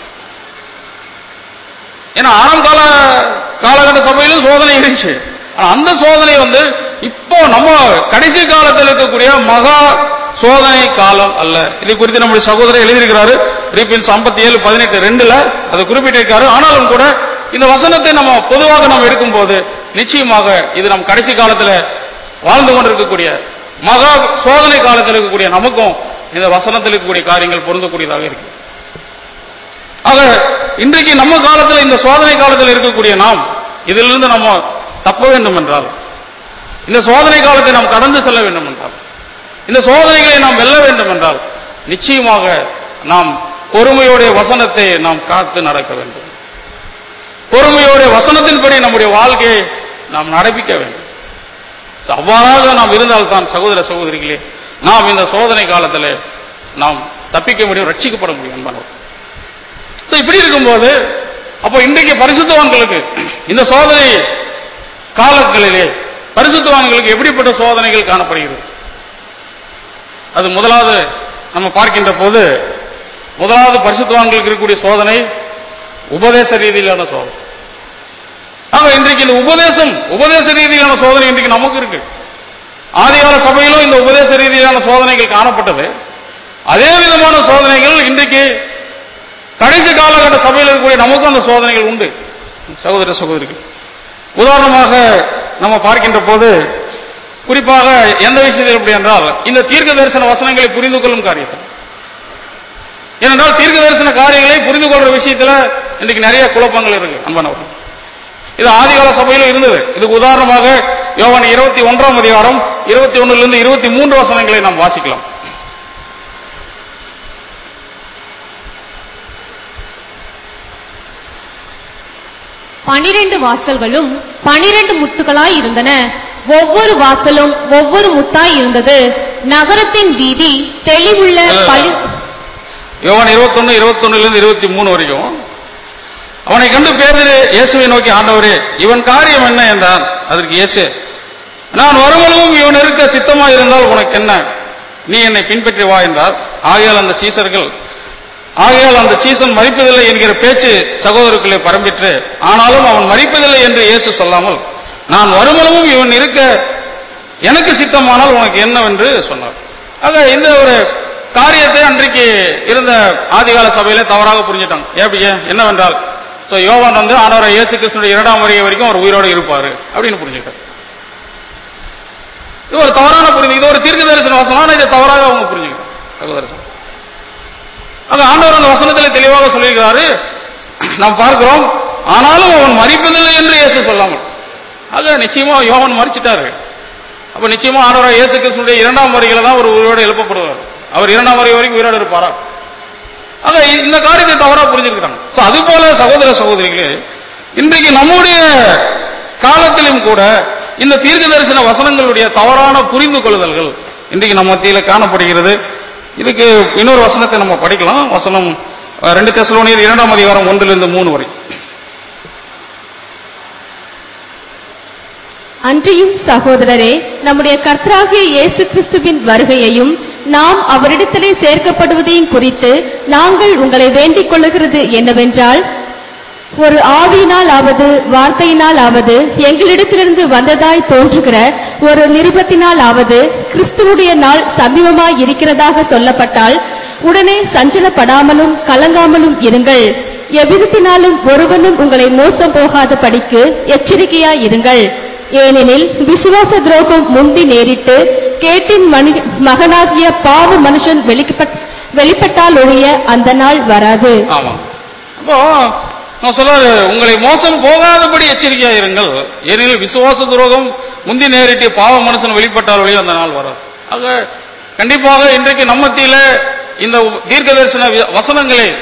ஏன்னா ஆறாம் கால காலகட்ட சபையிலும் சோதனை இருந்துச்சு ஆனா அந்த சோதனை வந்து இப்போ நம்ம கடைசி காலத்தில் இருக்கக்கூடிய மகா சோதனை காலம் அல்ல இதை குறித்து நம்முடைய சகோதரர் எழுதியிருக்கிறாரு ரீபின்ஸ் ஐம்பத்தி ஏழு பதினெட்டு ரெண்டுல அதை குறிப்பிட்டிருக்காரு ஆனாலும் கூட இந்த வசனத்தை நம்ம பொதுவாக நம்ம எடுக்கும்போது நிச்சயமாக இது நம் கடைசி காலத்துல வாழ்ந்து கொண்டிருக்கக்கூடிய மகா சோதனை காலத்தில் இருக்கக்கூடிய நமக்கும் இந்த வசனத்தில் இருக்கக்கூடிய காரியங்கள் பொருந்தக்கூடியதாக இருக்கு ஆக இன்றைக்கு நம்ம காலத்தில் இந்த சோதனை காலத்தில் இருக்கக்கூடிய நாம் இதிலிருந்து நம்ம தப்ப வேண்டும் என்றால் இந்த சோதனை காலத்தை நாம் கடந்து செல்ல வேண்டும் என்றால் இந்த சோதனைகளை நாம் வெல்ல வேண்டும் என்றால் நிச்சயமாக நாம் பொறுமையோடைய வசனத்தை நாம் காத்து நடக்க வேண்டும் பொறுமையோடைய வசனத்தின்படி நம்முடைய வாழ்க்கையை நாம் நடப்பிக்க வேண்டும் So, அவ்வாறாக நாம் இருந்தால்தான் சகோதர சகோதரிகளே நாம் இந்த சோதனை காலத்தில் நாம் தப்பிக்க முடியும் ரட்சிக்கப்பட முடியும் அன்பானவர் So, இப்படி இருக்கும்போது அப்போ இன்றைக்கு பரிசுத்தவான்களுக்கு இந்த சோதனை காலங்களிலே பரிசுத்தவான்களுக்கு எப்படிப்பட்ட சோதனைகள் காணப்படுகிறது அது முதலாவது நம்ம பார்க்கின்ற போது முதலாவது பரிசுத்தவான்களுக்கு இருக்கக்கூடிய சோதனை உபதேச ரீதியிலான சோதனை ஆக இன்றைக்கு இந்த உபதேசம் உபதேச ரீதியிலான சோதனை இன்றைக்கு நமக்கு இருக்கு ஆதிகால சபையிலும் இந்த உபதேச ரீதியிலான சோதனைகள் காணப்பட்டது அதே விதமான சோதனைகள் இன்றைக்கு கடைசி காலகட்ட சபையில் இருக்கக்கூடிய நமக்கும் அந்த சோதனைகள் உண்டு சகோதர சகோதரிகள் உதாரணமாக நம்ம பார்க்கின்ற போது குறிப்பாக எந்த விஷயத்தில் எப்படி என்றால் இந்த தீர்க்க தரிசன வசனங்களை புரிந்து கொள்ளும் காரியத்தில் ஏனென்றால் தீர்க்க தரிசன காரியங்களை புரிந்து கொள்ற விஷயத்துல இன்றைக்கு நிறைய குழப்பங்கள் இருக்கு அன்பானவர் இது ஆதிகால சபையிலும் இருந்தது இதுக்கு உதாரணமாக யோவான் இருபத்தி ஒன்றாம் அதிகாரம் இருபத்தி ஒன்னிலிருந்து இருபத்தி மூன்று வசனங்களை நாம் வாசிக்கலாம் பனிரெண்டு வாசல்களும் பனிரெண்டு முத்துகளாய் இருந்தன ஒவ்வொரு வாசலும் ஒவ்வொரு முத்தாய் இருந்தது நகரத்தின் வீதி தெளிவுள்ள பளி யோவான் இருபத்தொன்னு இருபத்தொன்னுலேருந்து இருபத்தி மூணு வரைக்கும் அவனை கண்டு பேதரு இயேசுவை நோக்கி ஆண்டவரே இவன் காரியம் என்ன என்றான் அதற்கு இயேசு நான் வருமளவும் இவன் இருக்க சித்தமாக இருந்தால் உனக்கு என்ன நீ என்னை பின்பற்றி வா என்றார் ஆகையால் அந்த சீசர்கள் ஆகையால் அந்த சீசன் மறிப்பதில்லை என்கிற பேச்சு சகோதரருக்குள்ளே பரம்பிற்று ஆனாலும் அவன் மறிப்பதில்லை என்று இயேசு சொல்லாமல் நான் வருமளவும் இவன் இருக்க எனக்கு சித்தமானால் உனக்கு என்னவென்று சொன்னார் ஆக இந்த ஒரு காரியத்தை அன்றைக்கு இருந்த ஆதிகால சபையில தவறாக புரிஞ்சிட்டாங்க எப்படி ஏன் என்னவென்றால் சோ யோவான் வந்து ஆனவரை இயேசு கிறிஸ்துடைய இரண்டாம் வருகை வரைக்கும் அவர் உயிரோடு இருப்பாரு அப்படின்னு புரிஞ்சுக்கிட்டார் இது ஒரு தவறான புரிஞ்சு இது ஒரு தீர்க்க தரிசன வசனம் ஆனா இதை தவறாக அவங்க புரிஞ்சுக்கிட்டாங்க சகோதரர் அங்க ஆண்டவர் அந்த வசனத்தில் தெளிவாக சொல்லியிருக்கிறாரு நாம் பார்க்கிறோம் ஆனாலும் அவன் மறிப்பதில்லை என்று இயேசு சொல்லாமல் ஆக நிச்சயமா யோவன் மறிச்சிட்டாரு அப்ப நிச்சயமா ஆண்டவர் இயேசு கிறிஸ்துடைய இரண்டாம் வருகையில தான் ஒரு உயிரோடு எழுப்பப்படுவார் அவர் இரண்டாம் வருகை வரைக்கும் உயிரோடு இருப்பாரா ஆக இந்த காரியத்தை தவறா புரிஞ்சிருக்கிறாங்க So, அது போல சகோதர சகோதரிகளே இன்றைக்கு நம்முடைய காலத்திலும் கூட இந்த தீர்க்க தரிசன வசனங்களுடைய தவறான புரிந்து கொள்ளுதல்கள் இன்றைக்கு நம்ம மத்தியில காணப்படுகிறது இதுக்கு இன்னொரு வசனத்தை நம்ம படிக்கலாம் வசனம் அஹ், ரெண்டு தெசலோனியர் இரண்டாம் அதிகாரம் ஒன்றிலிருந்து மூணு வரை அன்றியும் சகோதரரே நம்முடைய கர்த்தராகிய இயேசு கிறிஸ்துவின் வருகையையும் நாம் அவரிடத்திலே சேர்க்கப்படுவதையும் குறித்து நாங்கள் உங்களை வேண்டிக் கொள்ளுகிறது என்னவென்றால் ஒரு ஆவியினால் ஆவது வார்த்தையினால் ஆவது எங்களிடத்திலிருந்து வந்ததாய் தோன்றுகிற ஒரு நிருபத்தினால் ஆவது கிறிஸ்துவுடைய நாள் சமீபமாய் இருக்கிறதாக சொல்லப்பட்டால் உடனே சஞ்சலப்படாமலும் கலங்காமலும் இருங்கள் எவ்விதத்தினாலும் ஒருவனும் உங்களை மோசம் போகாத படிக்கு எச்சரிக்கையாய் இருங்கள் ஏனெனில் விசுவாச துரோகம் முந்தி நேரிட்டு கேட்டின் மனி- மகனாகிய பாவ மனுஷன் வெளிப்பட் வெளிப்பட்டால் ஒழிய அந்த நாள் வராது ஆமா அப்போ நான் சொல்றாரு உங்களை மோசம் போகாதபடி எச்சரிக்கையா இருங்கள் ஏனெனில் விசுவாச துரோகம் முந்தி நேரிட்டு பாவ மனுஷன் வெளிப்பட்டால் வழியே அந்த நாள் வராது ஆக கண்டிப்பாக இன்றைக்கு நம்ம மத்தியில இந்த தீர்க்க தரிசன வி- வசனங்களை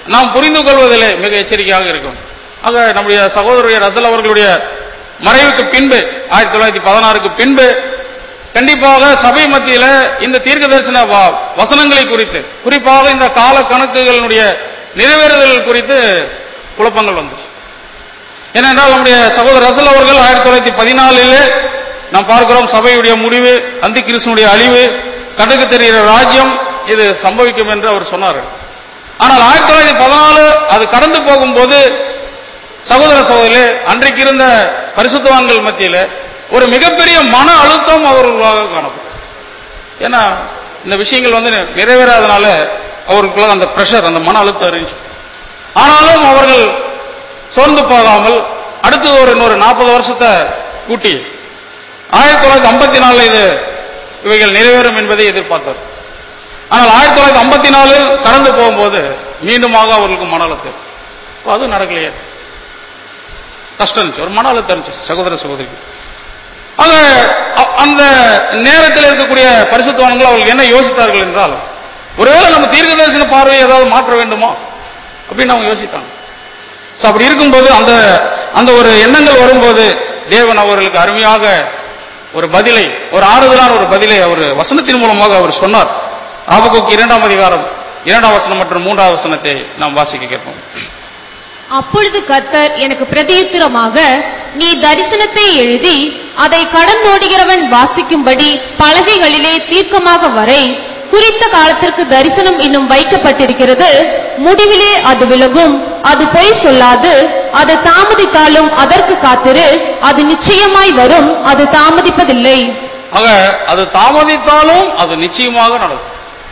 நாம் புரிந்து கொள்வதிலே மிக எச்சரிக்கையாக இருக்கும் ஆக நம்முடைய சகோதரருடைய ரசல் அவர்களுடைய மறைவுக்கு பின்பு ஆயிரத்தி தொள்ளாயிரத்தி பதினாறுக்கு பின்பு கண்டிப்பாக சபை மத்தியில இந்த தீர்க்க தரிசன வ- வசனங்களை குறித்து குறிப்பாக இந்த கால கணக்குகளுடைய நிறைவேறுதல் குறித்து குழப்பங்கள் வந்துச்சு ஏனென்றால் நம்முடைய சகோதரர் ரசல் அவர்கள் ஆயிரத்தி தொள்ளாயிரத்தி பதினாலிலே நாம் பார்க்கிறோம் சபையுடைய முடிவு அந்தி கிறிஸ்துனுடைய அழிவு கண்ணுக்கு தெரிகிற ராஜ்யம் இது சம்பவிக்கும் என்று அவர் சொன்னார் ஆனால் ஆயிரத்தி தொள்ளாயிரத்தி பதினாலு அது கடந்து போகும்போது சகோதர சகோதரிலே அன்றைக்கு இருந்த பரிசுத்தவான்கள் மத்தியில ஒரு மிகப்பெரிய மன அழுத்தம் அவர்களுக்காக காணப்படும் ஏன்னா இந்த விஷயங்கள் வந்து நிறைவேறாதனால அவர்களுக்குள்ள அந்த பிரஷர் அந்த மன அழுத்தம் இருந்துச்சு ஆனாலும் அவர்கள் சோர்ந்து போகாமல் அடுத்து ஒரு இன்னொரு நாற்பது வருஷத்தை கூட்டி ஆயிரத்தி தொள்ளாயிரத்தி ஐம்பத்தி நாலுல இது இவைகள் நிறைவேறும் என்பதை எதிர்பார்த்தார் ஆனால் ஆயிரத்தி தொள்ளாயிரத்தி ஐம்பத்தி நாலு கடந்து போகும்போது மீண்டுமாக அவர்களுக்கு மன அழுத்தம் அப்ப அது நடக்கலையே கஷ்டம் இருந்துச்சு ஒரு மன அழுத்தம் இருந்துச்சு சகோதர சகோதரிக்கு ஆக அ- அந்த நேரத்தில் இருக்கக்கூடிய பரிசுத்தவான்கள் அவர்கள் என்ன யோசித்தார்கள் என்றால் ஒருவேளை நம்ம தீர்க்க தரிசன பார்வையை ஏதாவது மாற்ற வேண்டுமா அப்படின்னு அவங்க யோசித்தாங்க So, அப்படி இருக்கும்போது அந்த அந்த ஒரு எண்ணங்கள் வரும்போது தேவன் அவர்களுக்கு அருமையாக ஒரு பதிலை ஒரு ஆறுதலான ஒரு பதிலை அவர் வசனத்தின் மூலமாக அவர் சொன்னார் ஆபகுக்கு இரண்டாம் அதிகாரம் இரண்டாம் வசனம் மற்றும் மூன்றாம் வசனத்தை நாம் வாசிக்க கேட்போம் அப்பொழுது கர்த்தர் எனக்கு பிரதியுத்தரமாக நீ தரிசனத்தை எழுதி அதை கடந்தோடுகிறவன் வாசிக்கும்படி பலகைகளிலே தீர்க்கமாக வரை குறித்த காலத்திற்கு தரிசனம் இன்னும் வைக்கப்பட்டிருக்கிறது முடிவிலே அது விலகும் அது பொய் சொல்லாது அது தாமதித்தாலும் அதற்கு காத்திரு அது நிச்சயமாய் வரும் அது தாமதிப்பதில்லை ஆக அது தாமதித்தாலும் அது நிச்சயமாக நடக்கும்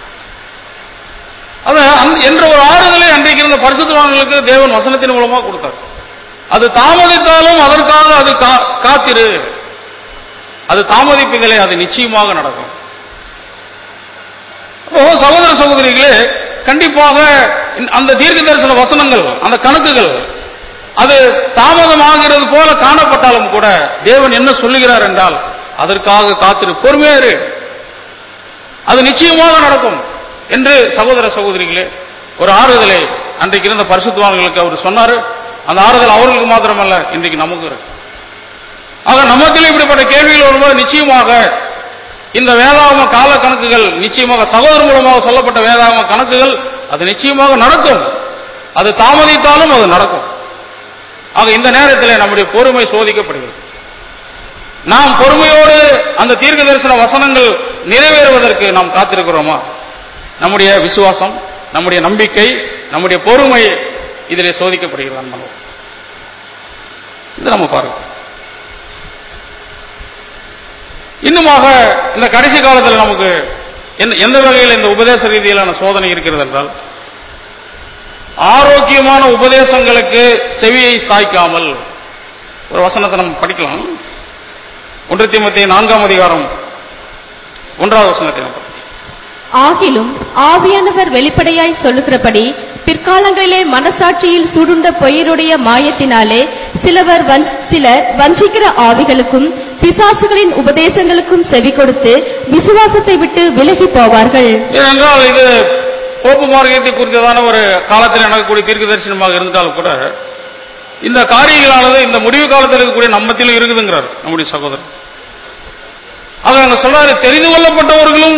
அது அந்த- என்ற ஒரு ஆறுதலை அன்றைக்கு இருந்த பரிசுத்தவான்களுக்கு தேவன் வசனத்தின் மூலமா கொடுத்தார் அது தாமதித்தாலும் அதற்காக அது கா- காத்திரு அது தாமதிப்பதில்லை அது நிச்சயமாக நடக்கும் அப்போ சகோதர சகோதரிகளே கண்டிப்பாக இந்த- அந்த தீர்க்க தரிசன வசனங்கள் அந்த கணக்குகள் அது தாமதமாகிறது போல காணப்பட்டாலும் கூட தேவன் என்ன சொல்லுகிறார் என்றால் அதற்காக காத்திரு பொறுமையா இரு அது நிச்சயமாக நடக்கும் என்று சகோதர சகோதரிகளே ஒரு ஆறுதலை அன்றைக்கு இருந்த பரிசுத்தவான்களுக்கு அவர் சொன்னாரு அந்த ஆறுதல் அவர்களுக்கு மாத்திரமல்ல இன்றைக்கு நமக்கு இருக்கு ஆக நமக்கு இப்படிப்பட்ட கேள்விகள் வரும்போது நிச்சயமாக இந்த வேதாகம கால கணக்குகள் நிச்சயமாக சகோதரர் மூலமாக சொல்லப்பட்ட வேதாகம கணக்குகள் அது நிச்சயமாக நடக்கும் அது தாமதித்தாலும் அது நடக்கும் ஆக இந்த நேரத்தில் நம்முடைய பொறுமை சோதிக்கப்படுகிறது நாம் பொறுமையோடு அந்த தீர்க்க தரிசன வசனங்கள் நிறைவேறுவதற்கு நாம் காத்திருக்கிறோமா நம்முடைய விசுவாசம் நம்முடைய நம்பிக்கை நம்முடைய பொறுமை இதிலே சோதிக்கப்படுகிறது நம்ம இது நம்ம பாருங்க இன்னுமாக இந்த கடைசி காலத்தில் நமக்கு எந்த- எந்த வகையில் இந்த உபதேச ரீதியிலான சோதனை இருக்கிறது என்றால் ஆரோக்கியமான உபதேசங்களுக்கு செவியை சாய்க்காமல் ஒரு வசனத்தை நம்ம படிக்கலாம் ஒன்று தீமத்தை நான்காம் அதிகாரம் ஒன்றாவது வசனத்தை நம்ம படிக்கலாம். ஆகிலும் ஆவியானவர் வெளிப்படையாய் சொல்லுகிறபடி பிற்காலங்களிலே மனசாட்சியில் சுருண்ட பொய்யருடைய மாயத்தினாலே சிலவர் வஞ்- சிலர் வஞ்சிக்கிற ஆவிகளுக்கும் பிசாசுகளின் உபதேசங்களுக்கும் செவி கொடுத்து விசுவாசத்தை விட்டு விலகி போவார்கள் ஏனென்றால் இது போப்பு மார்க்கத்தை குறித்ததான ஒரு காலத்தில் நடக்கக்கூடிய தீர்க்க தரிசனமாக இருந்தாலும் கூட இந்த காரியங்களானது இந்த முடிவு காலத்தில் இருக்கக்கூடிய நம்மத்திலும் இருக்குதுங்கிறார் நம்முடைய சகோதரர் ஆக அங்க சொல்றாரு தெரிந்து கொள்ளப்பட்டவர்களும்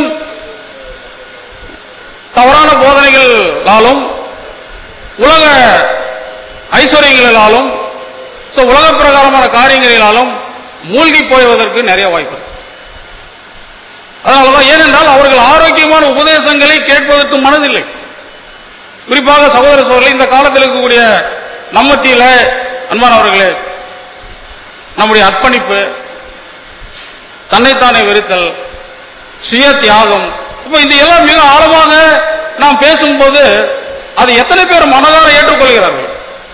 தவறான போதனைகளாலும் உலக ஐஸ்வர்யங்களாலும் so உலக பிரகாரமான காரியங்களினாலும் மூழ்கி போய்வதற்கு நிறைய வாய்ப்பு இருக்கு அதனாலதான் ஏனென்றால் அவர்கள் ஆரோக்கியமான உபதேசங்களை கேட்பதற்கு மனதில்லை குறிப்பாக சகோதர சோழர்கள் இந்த காலத்தில் இருக்கக்கூடிய நம்மத்தியில அன்பானவர்களே நம்முடைய அர்ப்பணிப்பு தன்னைத்தானே வெறுத்தல் சுய தியாகம் இப்ப இது எல்லாம் மிக ஆழமாக நாம் பேசும்போது அது எத்தனை பேர் மனதார ஏற்றுக்கொள்கிறார்கள்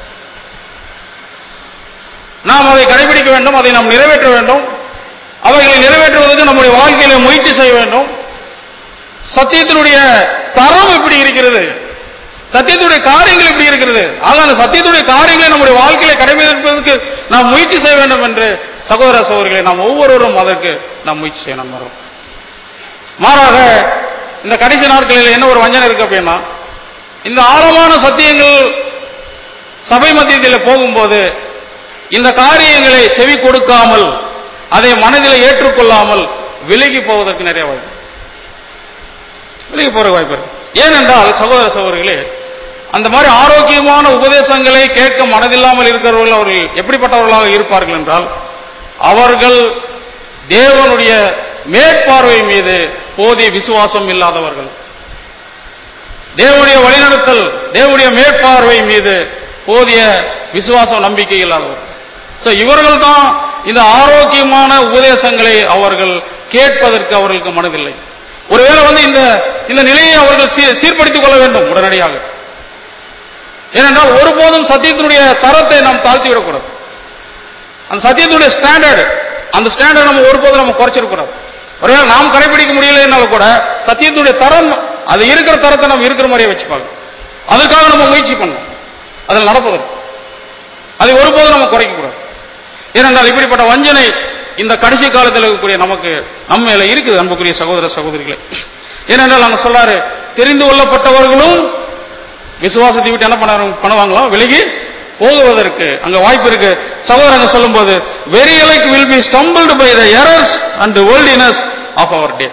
நாம் அதை கடைபிடிக்க வேண்டும் அதை நாம் நிறைவேற்ற வேண்டும் அவைகளை நிறைவேற்றுவதற்கு நம்முடைய வாழ்க்கையில முயற்சி செய்ய வேண்டும் சத்தியத்தினுடைய தரம் எப்படி இருக்கிறது சத்தியத்துடைய காரியங்கள் எப்படி இருக்கிறது ஆக அந்த சத்தியத்துடைய காரியங்களை நம்முடைய வாழ்க்கையில கடைபிடிப்பதற்கு நாம் முயற்சி செய்ய வேண்டும் என்று சகோதர சகோதரிகளை நாம் ஒவ்வொருவரும் அதற்கு நாம் முயற்சி செய்யணும் வரும் மாறாக இந்த கடைசி நாட்களில் என்ன ஒரு வஞ்சனை இருக்கு அப்படின்னா இந்த ஆழமான சத்தியங்கள் சபை மத்தியத்தில் போகும்போது இந்த காரியங்களை செவி கொடுக்காமல் அதை மனதில் ஏற்றுக்கொள்ளாமல் விலகி போவதற்கு நிறைய வாய்ப்பு விலகி போற வாய்ப்பு இருக்கு ஏனென்றால் சகோதர சகோதரிகளே அந்த மாதிரி ஆரோக்கியமான உபதேசங்களை கேட்க மனதில்லாமல் இருக்கிறவர்கள் அவர்கள் எப்படிப்பட்டவர்களாக இருப்பார்கள் என்றால் அவர்கள் தேவனுடைய மேற்பார்வை மீது போதிய விசுவாசம் இல்லாதவர்கள் தேவனுடைய வழிநடத்தல் தேவனுடைய மேற்பார்வை மீது போதிய விசுவாசம் நம்பிக்கை இல்லாதவர்கள் So, இவர்கள் தான் இந்த ஆரோக்கியமான உபதேசங்களை அவர்கள் கேட்பதற்கு அவர்களுக்கு மனதில்லை ஒருவேளை வந்து இந்த இந்த நிலையை அவர்கள் சீ- சீர்படுத்திக் கொள்ள வேண்டும் உடனடியாக ஏனென்றால் ஒருபோதும் சத்தியத்தினுடைய தரத்தை நாம் தாழ்த்தி விடக்கூடாது அந்த சத்தியத்தினுடைய ஸ்டாண்டர்ட் அந்த ஸ்டாண்டர்ட் நம்ம ஒருபோதும் நம்ம குறைச்சிடக்கூடாது ஒருவேளை நாம் கடைபிடிக்க முடியலைன்னாலும் கூட சத்தியத்தினுடைய தரம் அது இருக்கிற தரத்தை நம்ம இருக்கிற மாதிரியே வச்சுப்பாங்க அதுக்காக நம்ம முயற்சி பண்ணணும் அதில் நடப்பதற்கு அதை ஒருபோதும் நம்ம குறைக்க கூடாது ஏனென்றால் இப்படிப்பட்ட வஞ்சனை இந்த கடைசி காலத்தில் இருக்கக்கூடிய நமக்கு நம்ம மேல இருக்குது அன்புக்குரிய சகோதர சகோதரிகளே ஏனென்றால் அங்க சொல்றாரு தெரிந்து கொள்ளப்பட்டவர்களும் விசுவாசத்தை விட்டு என்ன பண்ண பண்ணுவாங்களோ விலகி போகுவதற்கு அங்க வாய்ப்பு இருக்கு சகோதரங்க சொல்லும்போது very elect will be stumbled by the errors and the worldliness of our day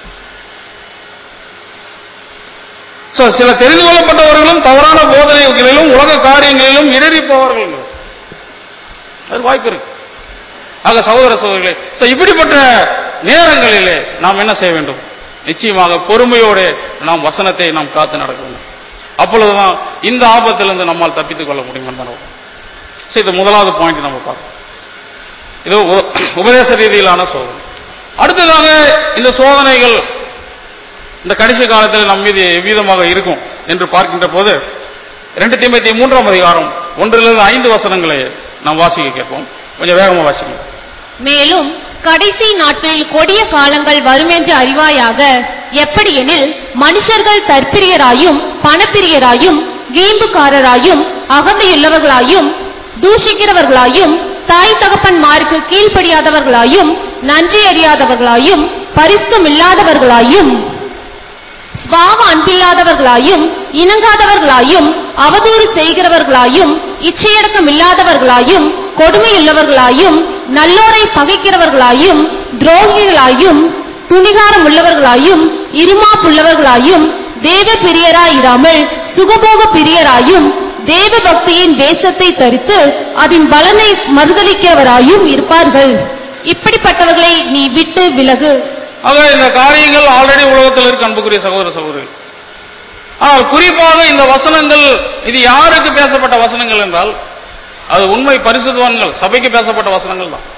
So, சில தெரிந்து கொள்ளப்பட்டவர்களும் தவறான போதனைகளிலும் உலக காரியங்களிலும் இடறி போவார்கள் அது வாய்ப்பு இருக்கு ஆக சகோதர சகோதரிகளே So, இப்படிப்பட்ட நேரங்களிலே நாம் என்ன செய்ய வேண்டும் நிச்சயமாக பொறுமையோடு நாம் வசனத்தை நாம் காத்து நடக்க வேண்டும் அப்பொழுதுதான் இந்த ஆபத்திலிருந்து நம்மால் தப்பித்துக் கொள்ள முடியும் என்பதை So, இது முதலாவது பாயிண்ட் நம்ம பார்க்கணும் இது உ- உபதேச ரீதியிலான சோதனை அடுத்ததாக இந்த சோதனைகள் இந்த கடைசி காலத்தில் நம் மீது எவ்விதமாக இருக்கும் என்று பார்க்கின்ற போது ரெண்டு தீமத்தி மூன்றாம் அதிகாரம் ஒன்றிலிருந்து ஐந்து வசனங்களை நாம் வாசிக்க கேட்போம் கொஞ்சம் வேகமா வாசிக்கணும் மேலும் கடைசி நாட்களில் கொடிய காலங்கள் வருமென்று அறிவாயாக எப்படியெனில் மனுஷர்கள் தற்பிரியராயும் பணப்பிரியராயும் வீம்புக்காரராயும் அகந்தையுள்ளவர்களாயும் தூஷிக்கிறவர்களாயும் தாய் தகப்பன்மாருக்கு கீழ்ப்படியாதவர்களாயும் நன்றி அறியாதவர்களாயும் பரிசுத்தமில்லாதவர்களாயும் ஸ்வாவ அன்பில்லாதவர்களாயும் இணங்காதவர்களாயும் அவதூறு செய்கிறவர்களாயும் இச்சையடக்கம் இல்லாதவர்களாயும் கொடுமையுள்ளவர்களாயும் நல்லோரை பகைக்கிறவர்களாயும் துரோகிகளாயும் துணிகாரம் உள்ளவர்களாயும் இருமாப்புள்ளவர்களாயும் தேவ பிரியராயிராமல் சுகபோக பிரியராயும் தேவ பக்தியின் வேஷத்தை தரித்து அதன் பலனை மறுதலிக்கிறவராயும் இருப்பார்கள் இப்படிப்பட்டவர்களை நீ விட்டு விலகு ஆக இந்த காரியங்கள் ஆல்ரெடி உலகத்தில் இருக்கு அன்புக்குரிய சகோதர சகோதரிகள் ஆனால் குறிப்பாக இந்த வசனங்கள் இது யாருக்கு பேசப்பட்ட வசனங்கள் என்றால் அது உண்மை பரிசுத்தவான்கள் சபைக்கு பேசப்பட்ட வசனங்கள் தான்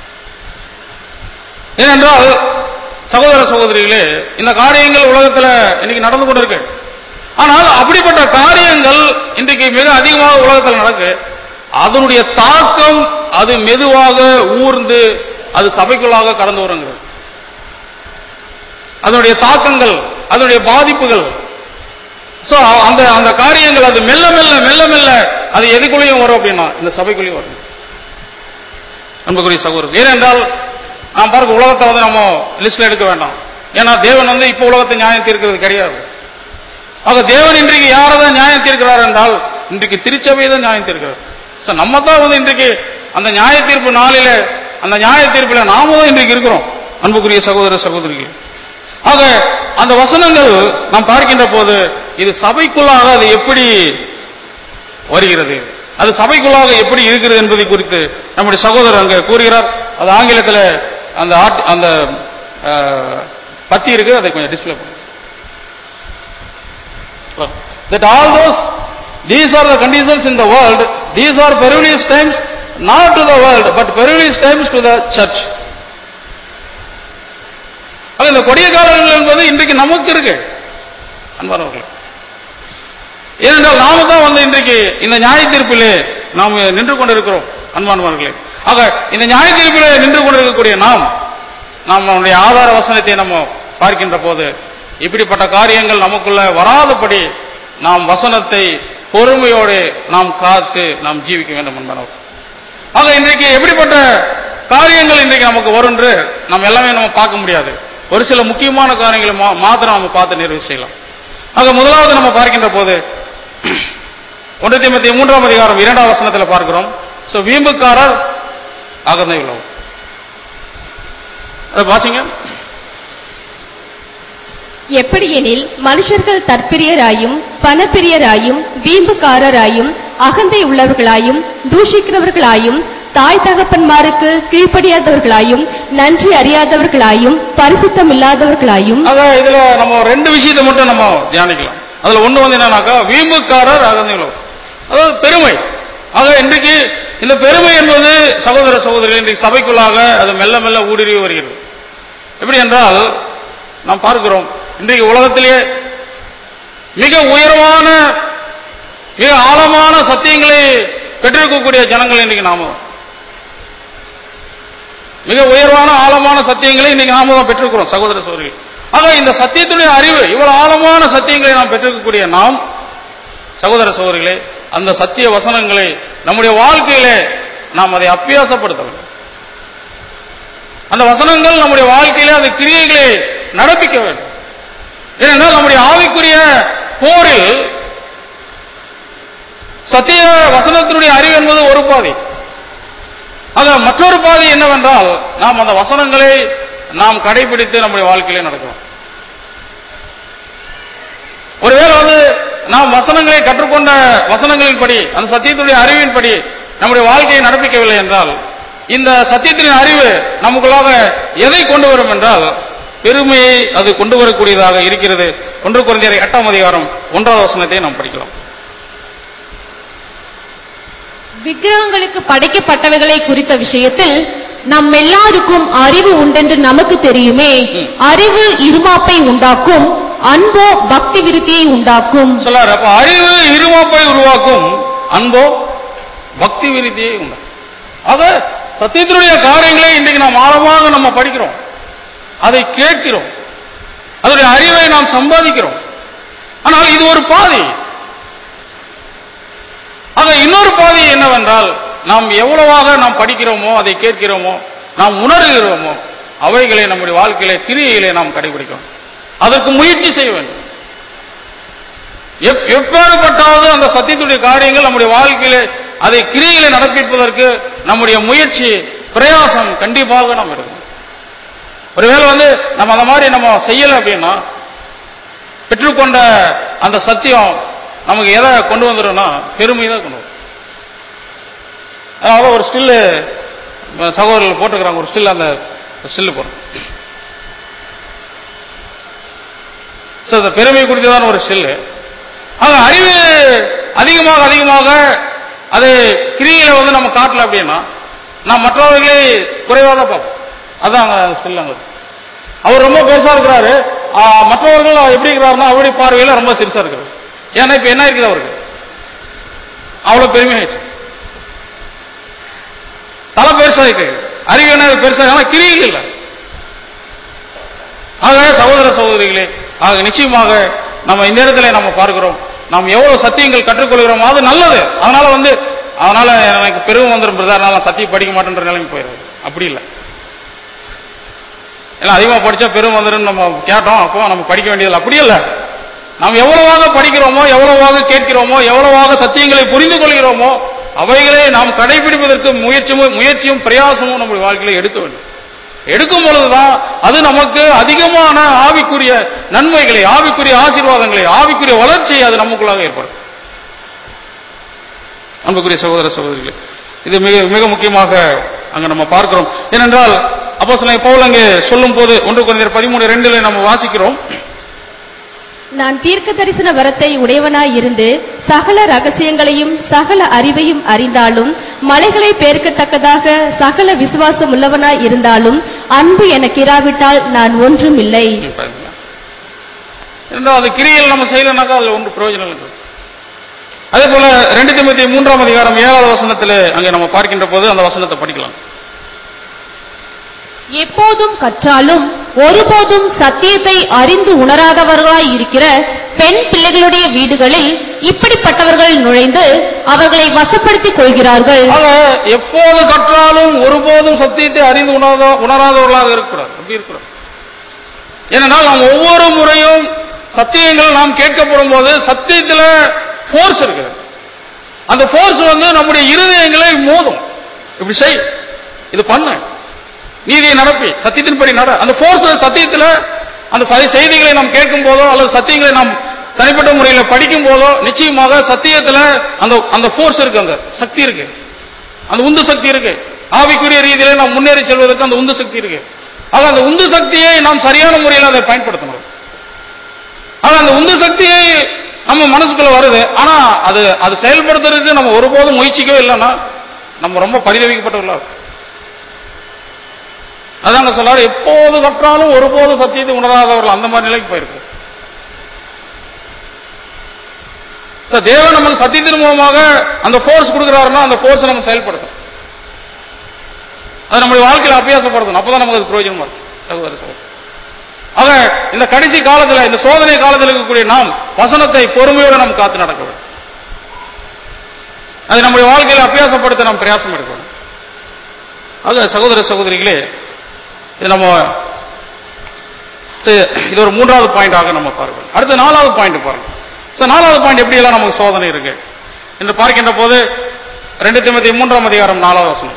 ஏனென்றால் சகோதர சகோதரிகளே இந்த காரியங்கள் உலகத்தில் இன்னைக்கு நடந்து கொண்டிருக்கு ஆனால் அப்படிப்பட்ட காரியங்கள் இன்றைக்கு மிக அதிகமாக உலகத்தில் நடக்கு அதனுடைய தாக்கம் அது மெதுவாக ஊர்ந்து அது சபைக்குள்ளாக கடந்து வருங்கிறது அதனுடைய தாக்கங்கள் அதனுடைய பாதிப்புகள் சோ அந்த அந்த காரியங்கள் அது மெல்ல மெல்ல மெல்ல மெல்ல அது எதுக்குள்ளேயும் வரும் அப்படின்னா இந்த சபைக்குள்ளேயும் வரும் அன்புக்குரிய சகோதரர் ஏனென்றால் நாம் பார்க்க உலகத்தை வந்து நம்ம லிஸ்ட்ல எடுக்க வேண்டாம் ஏன்னா தேவன் வந்து இப்ப உலகத்தை நியாயம் தீர்க்கிறது கிடையாது ஆக தேவன் இன்றைக்கு யாரை தான் நியாயம் தீர்க்கிறார் என்றால் இன்றைக்கு திருச்சபையை தான் நியாயம் தீர்க்கிறார் So, நம்ம தான் வந்து இன்றைக்கு அந்த நியாய தீர்ப்பு நாளில அந்த நியாய தீர்ப்புல நாம தான் இன்றைக்கு இருக்கிறோம் அன்புக்குரிய சகோதர சகோதரிகள் ஆக அந்த வசனங்கள் நாம் பார்க்கின்ற போது இது சபைக்குள்ளாக அது எப்படி வருகிறது அது சபைக்குள்ளாக எப்படி இருக்கிறது என்பதை குறித்து நம்முடைய சகோதரர் அங்க கூறுகிறார் அது ஆங்கிலத்தில் அந்த ஆர்ட்- அந்த அஹ், பத்தி இருக்கு அதை கொஞ்சம் டிஸ்பிளே பண்ணுங்க that all those these are the conditions in the world these are perilous times not to the world but perilous times to the church ஆக இந்த கொடிய காலங்கள் என்பது இன்றைக்கு நமக்கு இருக்கு அன்பானவர்கள் ஏனென்றால் நாம தான் வந்து இன்றைக்கு இந்த நியாய தீர்ப்பிலே நாம் நின்று கொண்டிருக்கிறோம் அன்பானவர்களே ஆக இந்த நியாய தீர்ப்பிலே நின்று கொண்டிருக்கக்கூடிய நாம் நாம் நம்முடைய ஆதார வசனத்தை நம்ம பார்க்கின்ற போது இப்படிப்பட்ட காரியங்கள் நமக்குள்ள வராதபடி நாம் வசனத்தை பொறுமையோடு நாம் காத்து நாம் ஜீவிக்க வேண்டும் என்பனவர் ஆக இன்றைக்கு எப்படிப்பட்ட காரியங்கள் இன்றைக்கு நமக்கு வரும் என்று நம்ம எல்லாமே நம்ம பார்க்க முடியாது ஒரு சில முக்கியமான காரியங்களை மா- மாத்திரம் நம்ம பார்த்து நிறைவு செய்யலாம் ஆக முதலாவது நம்ம பார்க்கின்ற போது ஒன்று தீமத்தி மூன்றாம் அதிகாரம் இரண்டாம் வசனத்தில் பார்க்கிறோம் சோ வீம்புக்காரர் அகந்தை உள்ளவர் அதை வாசிங்க எப்படியெனில் மனுஷர்கள் தற்பிரியராயும் பணப்பிரியராயும் வீம்புக்காரராயும் அகந்தை உள்ளவர்களாயும் தூஷிக்கிறவர்களாயும் தாய் தகப்பன்மாருக்கு கீழ்ப்படியாதவர்களாயும் நன்றி அறியாதவர்களாயும் பரிசுத்தம் இல்லாதவர்களாயும் ஆக இதுல நம்ம ரெண்டு விஷயத்தை மட்டும் நம்ம தியானிக்கலாம் அதுல ஒண்ணு வந்து என்னன்னாக்கா வீம்புக்காரர் அகந்தை உள்ளவர் அதாவது பெருமை ஆக இன்றைக்கு இந்த பெருமை என்பது சகோதர சகோதரிகள் இன்றைக்கு சபைக்குள்ளாக அது மெல்ல மெல்ல ஊடுருவி வருகிறது எப்படி என்றால் நாம் பார்க்கிறோம் இன்றைக்கு உலகத்திலேயே மிக உயர்வான மிக ஆழமான சத்தியங்களை பெற்றிருக்கக்கூடிய ஜனங்கள் இன்னைக்கு நாம மிக உயர்வான ஆழமான சத்தியங்களை இன்னைக்கு நாம தான் பெற்றிருக்கிறோம் சகோதர சகோதரிகள் ஆக இந்த சத்தியத்துடைய அறிவு இவ்வளவு ஆழமான சத்தியங்களை நாம் பெற்றிருக்கக்கூடிய நாம் சகோதர சகோதரிகளே அந்த சத்திய வசனங்களை நம்முடைய வாழ்க்கையிலே நாம் அதை அபியாசப்படுத்த வேண்டும் அந்த வசனங்கள் நம்முடைய வாழ்க்கையிலே அந்த கிரியைகளை நடப்பிக்க வேண்டும் ஏனென்றால் நம்முடைய ஆவிக்குரிய போரில் சத்திய வசனத்தினுடைய அறிவு என்பது ஒரு பாதி ஆக மற்றொரு பாதி என்னவென்றால் நாம் அந்த வசனங்களை நாம் கடைபிடித்து நம்முடைய வாழ்க்கையிலே நடக்கிறோம் ஒருவேளை வந்து நாம் வசனங்களை கற்றுக்கொண்ட வசனங்களின்படி அந்த சத்தியத்துடைய அறிவின்படி நம்முடைய வாழ்க்கையை நடப்பிக்கவில்லை என்றால் இந்த சத்தியத்தின் அறிவு நமக்குள்ளாக எதை கொண்டு வரும் என்றால் பெருமையை அது கொண்டு வரக்கூடியதாக இருக்கிறது ஒன்று குறைந்த எட்டாம் அதிகாரம் ஒன்றாவது வசனத்தை நாம் படிக்கலாம் விக்கிரகங்களுக்கு படைக்கப்பட்டவைகளை குறித்த விஷயத்தில் நம் எல்லாருக்கும் அறிவு உண்டென்று நமக்கு தெரியுமே ம். அறிவு இருமாப்பை உண்டாக்கும் அன்போ பக்தி விருத்தியை உண்டாக்கும் சொல்லாரு அப்ப அறிவு இருமாப்பை உருவாக்கும் அன்போ பக்தி விருத்தியை உண்டு ஆக சத்தியத்தினுடைய காரியங்களை இன்றைக்கு நாம் ஆழமாக நம்ம படிக்கிறோம் அதை கேட்கிறோம் அதனுடைய அறிவை நாம் சம்பாதிக்கிறோம் ஆனால் இது ஒரு பாதி ஆக இன்னொரு பாதி என்னவென்றால் நாம் எவ்வளவாக நாம் படிக்கிறோமோ அதை கேட்கிறோமோ நாம் உணர்கிறோமோ அவைகளை நம்முடைய வாழ்க்கையிலே கிரியைகளை நாம் கடைபிடிக்கிறோம் அதற்கு முயற்சி செய்ய வேண்டும் எப்- எப்பேற்பட்டாவது அந்த சத்தியத்துடைய காரியங்கள் நம்முடைய வாழ்க்கையிலே அதை கிரியைகளை நடப்பிப்பதற்கு நம்முடைய முயற்சி பிரயாசம் கண்டிப்பாக நாம் எடுக்கணும் ஒருவேளை வந்து நம்ம அந்த மாதிரி நம்ம செய்யல அப்படின்னா பெற்றுக்கொண்ட அந்த சத்தியம் நமக்கு எதை கொண்டு வந்துடும்னா பெருமை தான் கொண்டு வரும் அதனால ஒரு ஸ்டில்லு சகோதரர்கள் போட்டுக்கிறாங்க ஒரு ஸ்டில் அந்த ஸ்டில்லு போடுறோம் ஸோ அந்த பெருமை குறித்ததான ஒரு ஸ்டில்லு ஆக அறிவு அதிகமாக அதிகமாக அது கிரியில வந்து நம்ம காட்டல அப்படின்னா நான் மற்றவர்களை குறைவாக தான் பார்ப்போம் அதான் அங்க ஸ்டில் அங்க அவர் ரொம்ப பெருசா இருக்கிறாரு ஆ, மற்றவர்கள் எப்படி இருக்கிறாருன்னா அவருடைய பார்வையில ரொம்ப சிறுசா இருக்கிறார் ஏன்னா இப்ப என்ன இருக்குது அவருக்கு அவ்வளவு பெருமையாயிடுச்சு தலை பெருசா இருக்கு அறிவு என்ன பெருசா ஆனா கிரியில் இல்லை ஆக சகோதர சகோதரிகளே ஆக நிச்சயமாக நம்ம இந்த இடத்துல நம்ம பார்க்கிறோம் நாம் எவ்வளவு சத்தியங்கள் கற்றுக்கொள்கிறோமோ அது நல்லது அதனால வந்து அதனால எனக்கு பெருமை வந்துடும் பிரதர் அதனால நான் சத்தியம் படிக்க மாட்டேன்ற நிலைமை போயிடுது அப்படி இல்லை ஏன்னா அதிகமாக படிச்சா பெரும் வந்துடும் நம்ம கேட்டோம் அப்போ நம்ம படிக்க வேண்டியதில்லை அப்படி இல்லை நாம் எவ்வளவாக படிக்கிறோமோ எவ்வளவாக கேட்கிறோமோ எவ்வளவாக சத்தியங்களை புரிந்து கொள்கிறோமோ அவைகளை நாம் கடைபிடிப்பதற்கு முயற்சியும் முயற்சியும் பிரயாசமும் நம்முடைய வாழ்க்கையில எடுக்க வேண்டும் எடுக்கும் பொழுதுதான் அது நமக்கு அதிகமான ஆவிக்குரிய நன்மைகளை ஆவிக்குரிய ஆசீர்வாதங்களை ஆவிக்குரிய வளர்ச்சியை அது நமக்குள்ளாக ஏற்படும் அன்புக்குரிய சகோதர சகோதரிகளே இது மிக மிக முக்கியமாக அங்க நம்ம பார்க்கிறோம் ஏனென்றால் அப்போ சில பவுல் அங்கே சொல்லும் போது ஒன்று குறைந்த பதிமூணு ரெண்டுல நம்ம வாசிக்கிறோம் நான் தீர்க்க தரிசன வரத்தை உடையவனாய் இருந்து சகல ரகசியங்களையும் சகல அறிவையும் அறிந்தாலும் மலைகளை பெயர்க்கத்தக்கதாக சகல விசுவாசம் உள்ளவனாய் இருந்தாலும் அன்பு எனக்கு இராவிட்டால் நான் ஒன்றும் இல்லை ம், பாருங்களேன். ஏனென்றால் அது கிரியில் நம்ம செய்யலனாக்கா அதுல ஒன்று பிரயோஜனம் இல்லை அதே போல ரெண்டு திமுத்தி மூன்றாம் அதிகாரம் ஏழாவது வசனத்தில் அங்கே நம்ம பார்க்கின்ற போது அந்த வசனத்தை படிக்கலாம் எப்போதும் கற்றாலும் ஒருபோதும் சத்தியத்தை அறிந்து உணராதவர்களாய் இருக்கிற பெண் பிள்ளைகளுடைய வீடுகளில் இப்படிப்பட்டவர்கள் நுழைந்து அவர்களை வசப்படுத்திக் கொள்கிறார்கள் ஆக எப்போது கற்றாலும் ஒருபோதும் சத்தியத்தை அறிந்து உணராத உணராதவர்களாக இருக்கக்கூடாது அப்படி இருக்கக்கூடாது ஏனென்றால் நாம் ஒவ்வொரு முறையும் சத்தியங்கள் நாம் கேட்கப்படும் போது சத்தியத்தில் ஃபோர்ஸ் இருக்குது அந்த ஃபோர்ஸ் வந்து நம்முடைய இருதயங்களை மோதும் இப்படி செய் இது பண்ணு நீதியை நடப்பி சத்தியத்தின்படி நட அந்த ஃபோர்ஸ் சத்தியத்துல அந்த ச- செய்திகளை நாம் கேட்கும் போதோ அல்லது சத்தியங்களை நாம் தனிப்பட்ட முறையில் படிக்கும் போதோ நிச்சயமாக சத்தியத்துல அந்த அந்த ஃபோர்ஸ் இருக்கு அந்த சக்தி இருக்கு அந்த உந்து சக்தி இருக்கு ஆவிக்குரிய ரீதியில நாம் முன்னேறி செல்வதற்கு அந்த உந்து சக்தி இருக்கு ஆக அந்த உந்து சக்தியை நாம் சரியான முறையில் அதை பயன்படுத்தணும் ஆனா அந்த உந்து சக்தியை நம்ம மனசுக்குள்ள வருது ஆனா அது அது செயல்படுத்துறதுக்கு நம்ம ஒருபோதும் முயற்சிக்கவே இல்லைன்னா நம்ம ரொம்ப பரிதவிக்கப்பட்டுள்ள அதாங்க சொல்றாரு எப்போது கற்றாலும் ஒருபோது சத்தியத்தை உணராதவர்கள் அந்த மாதிரி நிலைக்கு போயிருக்கு சார் தேவன் நமக்கு சத்தியத்தின் மூலமாக அந்த ஃபோர்ஸ் கொடுக்குறாருன்னா அந்த ஃபோர்ஸ் நம்ம செயல்படுத்தும் அது நம்முடைய வாழ்க்கையில அபியாசப்படுத்தணும் அப்பதான் நமக்கு அது பிரயோஜனமா இருக்கும் சகோதர சகோதரி ஆக இந்த கடைசி காலத்துல இந்த சோதனை காலத்தில் இருக்கக்கூடிய நாம் வசனத்தை பொறுமையோடு நாம் காத்து நடக்க வேண்டும் அது நம்முடைய வாழ்க்கையில அபியாசப்படுத்த நாம் பிரயாசம் எடுக்கணும் ஆக சகோதர சகோதரிகளே இது நம்ம சரி, இது ஒரு மூன்றாவது பாயிண்டாக நம்ம பார்க்கணும் அடுத்து நாலாவது பாயிண்ட் பாருங்க சார் நாலாவது பாயிண்ட் எப்படி எல்லாம் நமக்கு சோதனை இருக்கு என்று பார்க்கின்ற போது ரெண்டு திமுத்தி மூன்றாம் அதிகாரம் நாலாவது வசனம்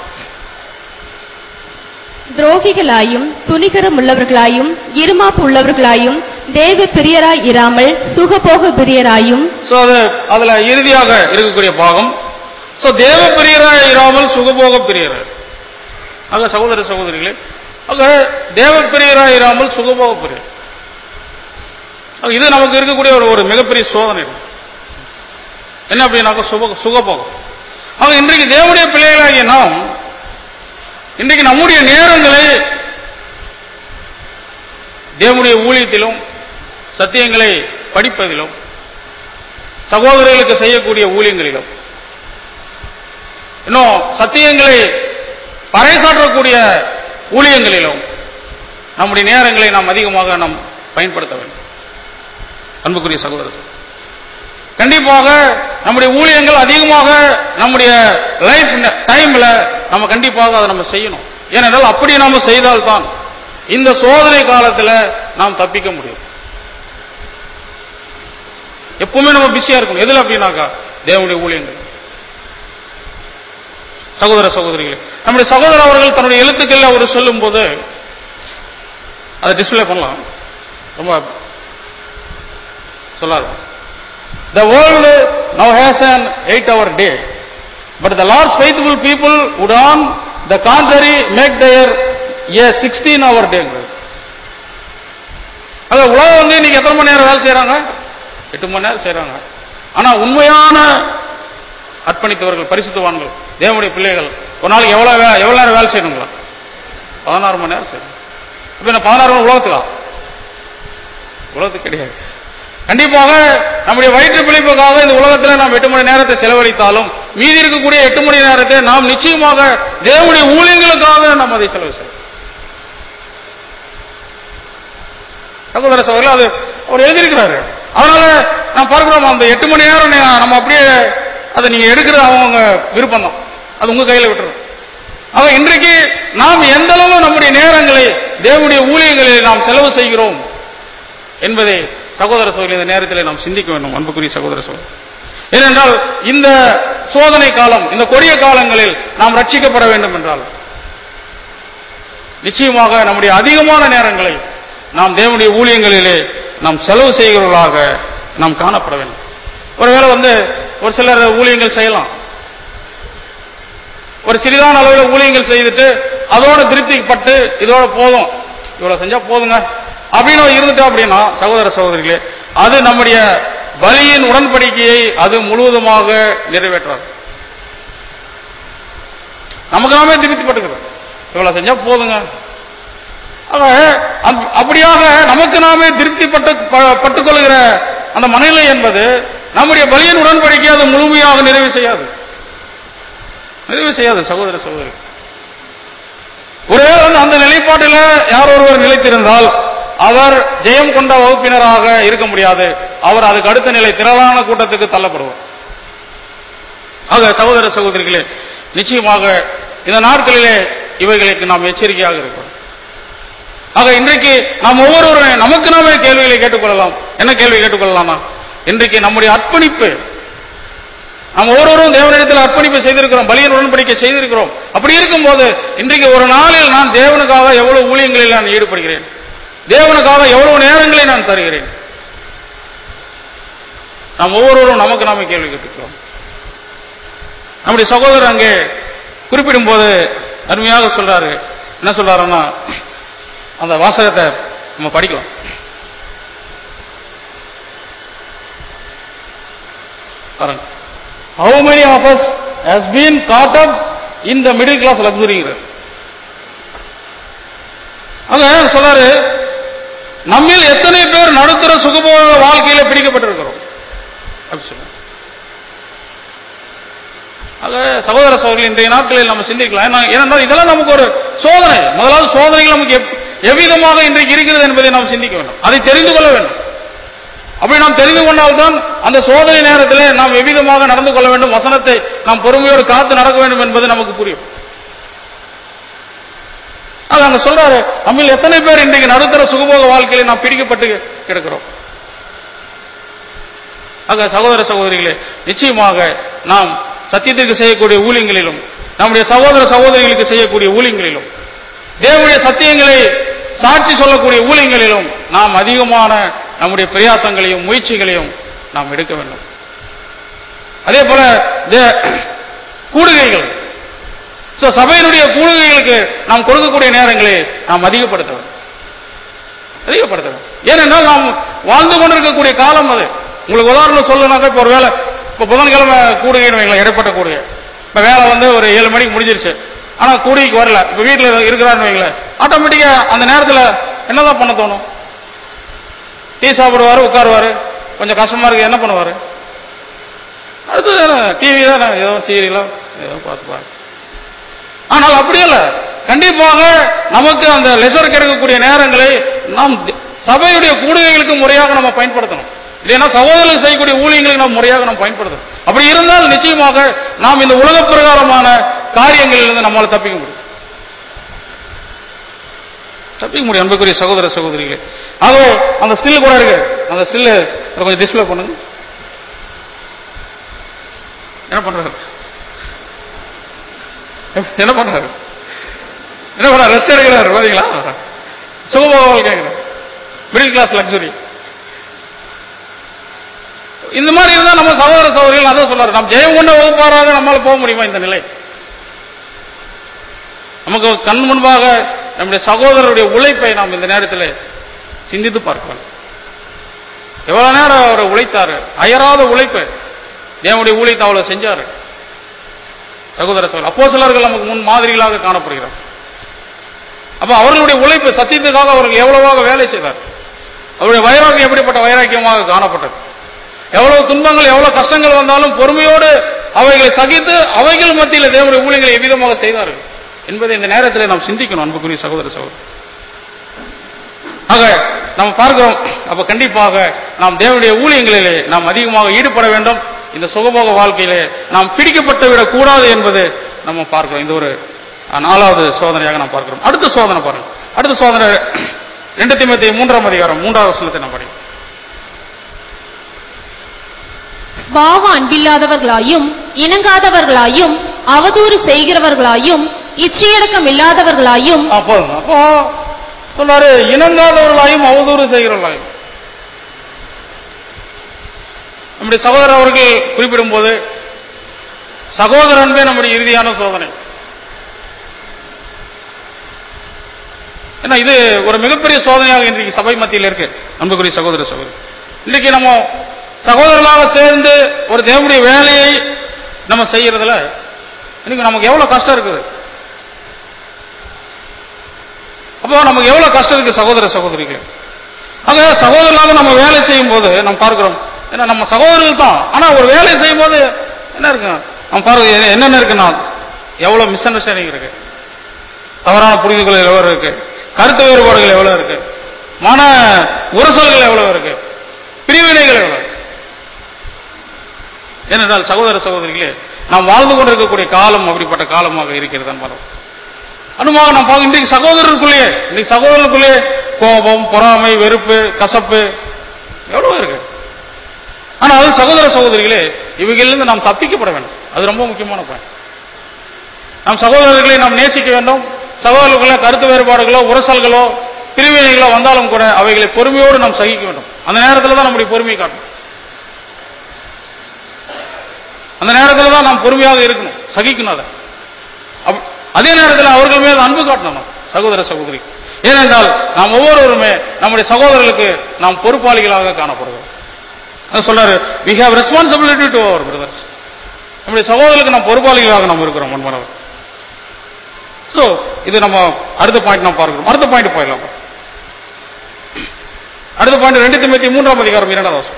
துரோகிகளாயும் துணிகரம் உள்ளவர்களாயும் இருமாப்பு உள்ளவர்களாயும் தேவ பிரியராய் இராமல் சுகபோக பிரியராயும் சோ அது அதுல இறுதியாக இருக்கக்கூடிய பாகம் சோ தேவ பிரியராய் இராமல் சுகபோக பிரியராய் ஆக சகோதர சகோதரிகளே ஆக தேவ பிரியராய் இராமல் சுகபோக பிரியர் ஆக இது நமக்கு இருக்கக்கூடிய ஒரு ஒரு மிகப்பெரிய சோதனை என்ன அப்படின்னாக்க சுக சுகபோகம் ஆக இன்றைக்கு தேவனுடைய பிள்ளைகளாகிய நாம் இன்றைக்கு நம்முடைய நேரங்களை தேவனுடைய ஊழியத்திலும் சத்தியங்களை படிப்பதிலும் சகோதரர்களுக்கு செய்யக்கூடிய ஊழியங்களிலும் இன்னும் சத்தியங்களை பறைசாற்றக்கூடிய ஊழியங்களிலும் நம்முடைய நேரங்களை நாம் அதிகமாக நாம் பயன்படுத்த வேண்டும் அன்புக்குரிய சகோதரர் கண்டிப்பாக நம்முடைய ஊழியங்கள் அதிகமாக நம்முடைய லைஃப் டைம்ல நம்ம கண்டிப்பாக அதை நம்ம செய்யணும் ஏனென்றால் அப்படி நாம செய்தால்தான் இந்த சோதனை காலத்துல நாம் தப்பிக்க முடியும் எப்பவுமே நம்ம பிஸியா இருக்கணும் எதுல அப்படின்னாக்கா தேவனுடைய ஊழியங்கள் சகோதர சகோதரிகளே நம்முடைய சகோதரர் அவர்கள் தன்னுடைய எழுத்துக்கள்ல அவர் சொல்லும் போது அதை டிஸ்பிளே பண்ணலாம் ரொம்ப சொல்லாரு The world now has an eight hour day, but the Lord's faithful people would on the contrary make their a 16 hour day. அது உலகம் வந்து இன்னைக்கு எத்தனை மணி நேரம் வேலை செய்யறாங்க எட்டு மணி நேரம் செய்யறாங்க ஆனா உண்மையான அர்ப்பணித்தவர்கள் பரிசுத்தவான்கள் தேவனுடைய பிள்ளைகள் ஒரு நாளைக்கு எவ்வளவு வே- எவ்வளவு நேரம் வேலை செய்யணுங்களா பதினாறு மணி நேரம் செய்யணும் இப்ப என்ன பதினாறு மணி உலகத்துக்கா உலகத்துக்கு கிடையாது கண்டிப்பாக நம்முடைய வயிற்று பிழைப்புக்காக இந்த உலகத்தில் நாம் எட்டு மணி நேரத்தை செலவழித்தாலும் மீதி இருக்கக்கூடிய எட்டு மணி நேரத்தை நாம் நிச்சயமாக தேவனுடைய ஊழியங்களுக்காக நாம் அதை செலவு செய்யணும் சகோதர சகோதரர் அது அவர் எழுதியிருக்கிறாரு அதனால நான் பார்க்கிறோம் அந்த எட்டு மணி நேரம் நீ- நம்ம அப்படியே அதை நீங்க எடுக்கிறது அவங்க விருப்பம் தான் அது உங்க கையில விட்டுரும் ஆக இன்றைக்கு நாம் எந்த அளவு நம்முடைய நேரங்களை தேவனுடைய ஊழியங்களில் நாம் செலவு செய்கிறோம் என்பதை சகோதர சகோதரி இந்த நேரத்தில் நாம் சிந்திக்க வேண்டும் அன்புக்குரிய சகோதர சகோதரி ஏனென்றால் இந்த சோதனை காலம் இந்த கொடிய காலங்களில் நாம் ரட்சிக்கப்பட வேண்டும் என்றால் நிச்சயமாக நம்முடைய அதிகமான நேரங்களை நாம் தேவனுடைய ஊழியங்களிலே நாம் செலவு செய்கிறவர்களாக நாம் காணப்பட வேண்டும் ஒருவேளை வந்து ஒரு சிலர் ஊழியங்கள் செய்யலாம் ஒரு சிறிதான அளவில் ஊழியங்கள் செய்துட்டு அதோட திருப்திப்பட்டு இதோட போதும் இவ்வளவு செஞ்சா போதுங்க அப்படின்னு இருந்துட்டோம் அப்படின்னா சகோதர சகோதரிகளே அது நம்முடைய பலியின் உடன்படிக்கையை அது முழுவதுமாக நிறைவேற்றாது நமக்கு நாமே திருப்திப்பட்டுக்கிறோம் இவ்வளவு செஞ்சா போதுங்க ஆக, அப்- அப்படியாக நமக்கு நாமே திருப்திப்பட்டு ப- பட்டுக்கொள்கிற அந்த மனநிலை என்பது நம்முடைய பலியின் உடன்படிக்கை அது முழுமையாக நிறைவு செய்யாது நிறைவு செய்யாது சகோதர சகோதரி ஒருவேளை வந்து அந்த நிலைப்பாட்டில் யார் ஒருவர் நிலைத்திருந்தால் அவர் ஜெயம் கொண்ட வகுப்பினராக இருக்க முடியாது அவர் அதுக்கு அடுத்த நிலை திரளான கூட்டத்துக்கு தள்ளப்படுவார் ஆக சகோதர சகோதரிகளே நிச்சயமாக இந்த நாட்களிலே இவைகளுக்கு நாம் எச்சரிக்கையாக இருக்கிறோம் ஆக இன்றைக்கு நாம் ஒவ்வொருவரும் நமக்கு நாமே கேள்விகளை கேட்டுக்கொள்ளலாம் என்ன கேள்வி கேட்டுக்கொள்ளலாமா இன்றைக்கு நம்முடைய அர்ப்பணிப்பு நாம் ஒவ்வொருவரும் தேவனிடத்தில் அர்ப்பணிப்பு செய்திருக்கிறோம் பலியின் உடன்படிக்கை செய்திருக்கிறோம் அப்படி இருக்கும்போது இன்றைக்கு ஒரு நாளில் நான் தேவனுக்காக எவ்வளவு ஊழியங்களில் நான் ஈடுபடுகிறேன் தேவனுக்காக எவ்வளவு நேரங்களை நான் தருகிறேன் நாம் ஒவ்வொருவரும் நமக்கு நாம கேள்வி கேட்டுக்கிறோம் நம்முடைய சகோதரர் அங்கே குறிப்பிடும் போது அருமையாக சொல்றாரு என்ன சொல்றாருன்னா அந்த வாசகத்தை நம்ம படிக்கலாம் பாருங்க how many of us has been caught up in the middle class luxury அங்க சொல்றாரு நம்மில் எத்தனை பேர் நடுத்தர சுகபோக வாழ்க்கையில பிடிக்கப்பட்டிருக்கிறோம் அப்படி சொல்றாரு ஆக சகோதர சகோதரி இன்றைய நாட்களில் நம்ம சிந்திக்கலாம் ஏன்னா- ஏனென்றால் இதெல்லாம் நமக்கு ஒரு சோதனை முதலாவது சோதனைகள் நமக்கு எப்- எவ்விதமாக இன்றைக்கு இருக்கிறது என்பதை நாம் சிந்திக்க வேண்டும் அதை தெரிந்து கொள்ள வேண்டும் அப்படி நாம் தெரிந்து கொண்டால்தான் அந்த சோதனை நேரத்திலே நாம் எவ்விதமாக நடந்து கொள்ள வேண்டும் வசனத்தை நாம் பொறுமையோடு காத்து நடக்க வேண்டும் என்பது நமக்கு புரியும் அது அங்க சொல்றாரு நம்மில் எத்தனை பேர் இன்றைக்கு நடுத்தர சுகபோக வாழ்க்கையில நாம் பிடிக்கப்பட்டு கிடக்கிறோம் ஆக சகோதர சகோதரிகளே நிச்சயமாக நாம் சத்தியத்திற்கு செய்யக்கூடிய ஊழியங்களிலும் நம்முடைய சகோதர சகோதரிகளுக்கு செய்யக்கூடிய ஊழியங்களிலும் தேவனுடைய சத்தியங்களை சாட்சி சொல்லக்கூடிய ஊழியங்களிலும் நாம் அதிகமான நம்முடைய பிரயாசங்களையும் முயற்சிகளையும் நாம் எடுக்க வேண்டும் அதே போல தே- கூடுகைகள் So, சபையினுடைய கூடுகைகளுக்கு நாம் கொடுக்கக்கூடிய நேரங்களை நாம் அதிகப்படுத்த வேண்டும் அதிகப்படுத்த வேண்டும் ஏனென்றால் நாம் வாழ்ந்து கொண்டிருக்கக்கூடிய காலம் அது உங்களுக்கு உதாரணம் சொல்லணும்னாக்கா இப்போ ஒரு வேலை இப்போ புதன்கிழமை கூடுகைன்னு வைங்களேன் இடைப்பட்ட கூடுகை இப்போ வேலை வந்து ஒரு ஏழு மணிக்கு முடிஞ்சிருச்சு ஆனால் கூடுகைக்கு வரல இப்போ வீட்டில் இருக்கிறான்னு வைங்களேன் ஆட்டோமேட்டிக்காக அந்த நேரத்தில் என்னதான் பண்ண தோணும் டீ சாப்பிடுவாரு உட்காருவாரு கொஞ்சம் கஷ்டமா இருக்கு என்ன பண்ணுவாரு அடுத்து டிவி தானே ஏதோ சீரியலோ ஏதோ பார்த்துப்பாரு ஆனால் அப்படி இல்ல கண்டிப்பாக நமக்கு அந்த லெசர் கிடைக்கக்கூடிய நேரங்களை நாம் தி- சபையுடைய கூடுகைகளுக்கு முறையாக நம்ம பயன்படுத்தணும் இல்லைன்னா சகோதரர்கள் செய்யக்கூடிய ஊழியங்களுக்கு நாம் முறையாக நாம் பயன்படுத்தணும் அப்படி இருந்தால் நிச்சயமாக நாம் இந்த உலக பிரகாரமான காரியங்களிலிருந்து நம்மால் தப்பிக்க முடியும் தப்பிக்க முடியும் அன்புக்குரிய சகோதர சகோதரிகளே ஆகவே அந்த ஸ்டில் கூட இருக்கு அந்த ஸ்டில் கொஞ்சம் டிஸ்ப்ளே பண்ணுங்க என்ன பண்றாரு என்ன பண்றாரு என்ன பண்ண ரெஸ்ட் எடுக்கிறாரு பாத்தீங்களா சுகபோக வாழ்க்கைங்கிறார் மிடில் கிளாஸ் லக்ஸுரி இந்த மாதிரி இருந்தா நம்ம சகோதர சகோதரிகள் அதான் சொல்றாரு நம்ம ஜெயம் கொண்ட வகுப்பாராக நம்மால போக முடியுமா இந்த நிலை நமக்கு கண் முன்பாக நம்முடைய சகோதரருடைய உழைப்பை நாம் இந்த நேரத்தில் சிந்தித்து பார்க்கலாம் எவ்வளவு நேரம் அவர் உழைத்தாரு அயராத உழைப்பு தேவனுடைய ஊழியத்தை அவ்வளவு செஞ்சாரு சகோதர சகோதரர் அப்போ சிலர்கள் நமக்கு முன் மாதிரிகளாக காணப்படுகிறார் அப்ப அவர்களுடைய உழைப்பு சத்தியத்துக்காக அவர்கள் எவ்வளவாக வேலை செய்தார் அவருடைய வைராக்கியம் எப்படிப்பட்ட வைராக்கியமாக காணப்பட்டது எவ்வளவு துன்பங்கள் எவ்வளவு கஷ்டங்கள் வந்தாலும் பொறுமையோடு அவைகளை சகித்து அவைகள் மத்தியில் தேவனுடைய ஊழியங்களை எவ்விதமாக செய்தார்கள் என்பதை இந்த நேரத்தில் நாம் சிந்திக்கணும் அன்புக்குரிய சகோதர சகோதரர் ஆக நாம் பார்க்கிறோம் அப்ப கண்டிப்பாக நாம் தேவனுடைய ஊழியங்களிலே நாம் அதிகமாக ஈடுபட வேண்டும் இந்த சுகபோக வாழ்க்கையிலே நாம் பிடிக்கப்பட்டு விடக் கூடாது என்பது நம்ம பார்க்கிறோம் இந்த ஒரு அஹ், நாலாவது சோதனையாக நாம் பார்க்கிறோம் அடுத்த சோதனை பாருங்க அடுத்த சோதனை ரெண்டு திமுத்தி மூன்றாம் அதிகாரம் மூன்றாவது வசனத்தை நாம் படிக்கிறோம் ஸ்வாவ அன்பில்லாதவர்களாயும் இணங்காதவர்களாயும் அவதூறு செய்கிறவர்களாயும் இச்சையடக்கம் இல்லாதவர்களாயும் ஆ, போதும் அப்போ சொன்னாரு இணங்காதவர்களாயும் அவதூறு செய்கிறவர்களாயும் நம்முடைய சகோதரர் அவர்கள் குறிப்பிடும் போது சகோதர அன்பே நம்முடைய இறுதியான சோதனை ஏன்னா இது ஒரு மிகப்பெரிய சோதனையாக இன்றைக்கு சபை மத்தியில் இருக்கு அன்புக்குரிய சகோதர சகோதரி இன்றைக்கு நம்ம சகோதரர்களாக சேர்ந்து ஒரு தேவனுடைய வேலையை நம்ம செய்யறதுல இன்னைக்கு நமக்கு எவ்வளவு கஷ்டம் இருக்குது அப்போ நமக்கு எவ்வளவு கஷ்டம் இருக்கு சகோதர சகோதரிகளே ஆக சகோதரர்களாக நம்ம வேலை செய்யும் போது நம்ம பார்க்கிறோம் ஏன்னா நம்ம சகோதரர்கள் தான் ஆனா ஒரு வேலை செய்யும் போது என்ன இருக்கு நம்ம பாருங்க என்ன- என்னென்ன இருக்குன்னா எவ்வளவு மிஸ் அண்டர்ஸ்டாண்டிங் இருக்கு தவறான புரிந்துகள் எவ்வளவு இருக்கு கருத்து வேறுபாடுகள் எவ்வளவு இருக்கு மன உரசல்கள் எவ்வளவு இருக்கு பிரிவினைகள் எவ்வளவு இருக்கு? ஏனென்றால் சகோதர சகோதரிகளே நாம் வாழ்ந்து கொண்டிருக்கக்கூடிய காலம் அப்படிப்பட்ட காலமாக இருக்கிறது என்பதும் அனுமாக நாம் பார்க்க இன்றைக்கு சகோதரருக்குள்ளேயே இன்னைக்கு சகோதரருக்குள்ளேயே கோபம் பொறாமை வெறுப்பு கசப்பு எவ்வளவு இருக்கு ஆனால் சகோதர சகோதரிகளே இவைகளிலிருந்து நாம் தப்பிக்கப்பட வேண்டும் அது ரொம்ப முக்கியமான பாயிண்ட் நம் சகோதரர்களை நாம் நேசிக்க வேண்டும் சகோதரர்களை கருத்து வேறுபாடுகளோ உரசல்களோ பிரிவினைகளோ வந்தாலும் கூட அவைகளை பொறுமையோடு நாம் சகிக்க வேண்டும் அந்த நேரத்தில் தான் நம்முடைய பொறுமையை காட்டணும் அந்த நேரத்தில் தான் நாம் பொறுமையாக இருக்கணும் சகிக்கணும் அதை அப்- அதே நேரத்தில் அவர்கள் மீது அன்பு காட்டணும் நாம், சகோதர சகோதரி ஏனென்றால் நாம் ஒவ்வொருவருமே நம்முடைய சகோதரர்களுக்கு நாம் பொறுப்பாளிகளாக காணப்படுகிறோம் அது சொல்றாரு we have responsibility to our brothers நம்முடைய சகோதரர்களுக்கு நாம் பொறுப்பாளிகளாக நாம் இருக்கிறோம் முன்மரவர் சோ இது நம்ம அடுத்த பாயிண்ட் நாம் பார்க்கிறோம் அடுத்த பாயிண்ட் போயிடலாம் அடுத்த பாயிண்ட் ரெண்டு திமுத்தி மூன்றாம் அதிகாரம் இரண்டாவது வசனம்.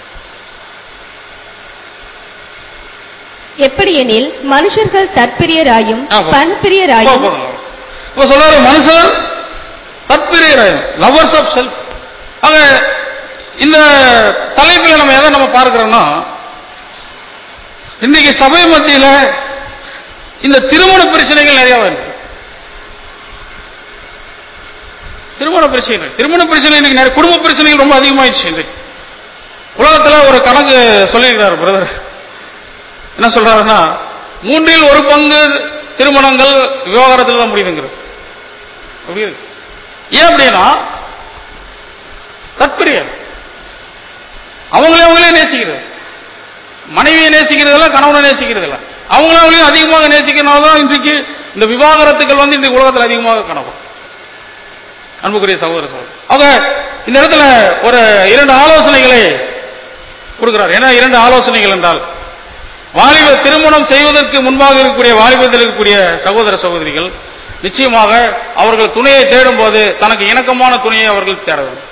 எப்படியெனில் மனுஷர்கள் தற்பிரியராயும் ஆ, போதும். பணப்பிரியராயும் போதும், போதும். இப்ப சொல்றாரு மனுஷர் தற்பிரியராயும் லவர்ஸ் ஆஃப் செல்ஃப் ஆக இந்த தலைப்பில் நம்ம எதை நம்ம பார்க்கிறோம்னா இன்னைக்கு சபை மத்தியில இந்த திருமண பிரச்சனைகள் நிறைய வருது திருமண பிரச்சனைகள் திருமண பிரச்சனை இன்னைக்கு நிறைய குடும்ப பிரச்சனைகள் ரொம்ப அதிகமாயிடுச்சு இன்றைக்கு உலகத்துல ஒரு கணக்கு சொல்லியிருக்காரு பிரதர் என்ன சொல்றாருன்னா மூன்றில் ஒரு பங்கு திருமணங்கள் விவாகரத்தில் தான் முடியுதுங்கிறது அப்படி இருக்கு ஏன் அப்படின்னா தற்பிரியம் அவங்களே அவங்களே நேசிக்கிறது மனைவியை நேசிக்கிறதில்ல கணவனை நேசிக்கிறதில்ல அவங்களே அவங்களையும் அதிகமாக நேசிக்கிறனால தான் இன்றைக்கு இந்த விவாகரத்துகள் வந்து இன்றைக்கு உலகத்தில் அதிகமாக காணப்படும் அன்புக்குரிய சகோதர சகோதரி அவங்க இந்த இடத்துல ஒரு இரண்டு ஆலோசனைகளை கொடுக்கிறார் ஏன்னா இரண்டு ஆலோசனைகள் என்றால் வாலிப திருமணம் செய்வதற்கு முன்பாக இருக்கக்கூடிய வாலிபத்தில் இருக்கக்கூடிய சகோதர சகோதரிகள் நிச்சயமாக அவர்கள் துணையை தேடும் போது தனக்கு இணக்கமான துணையை அவர்கள் தேட வேண்டும்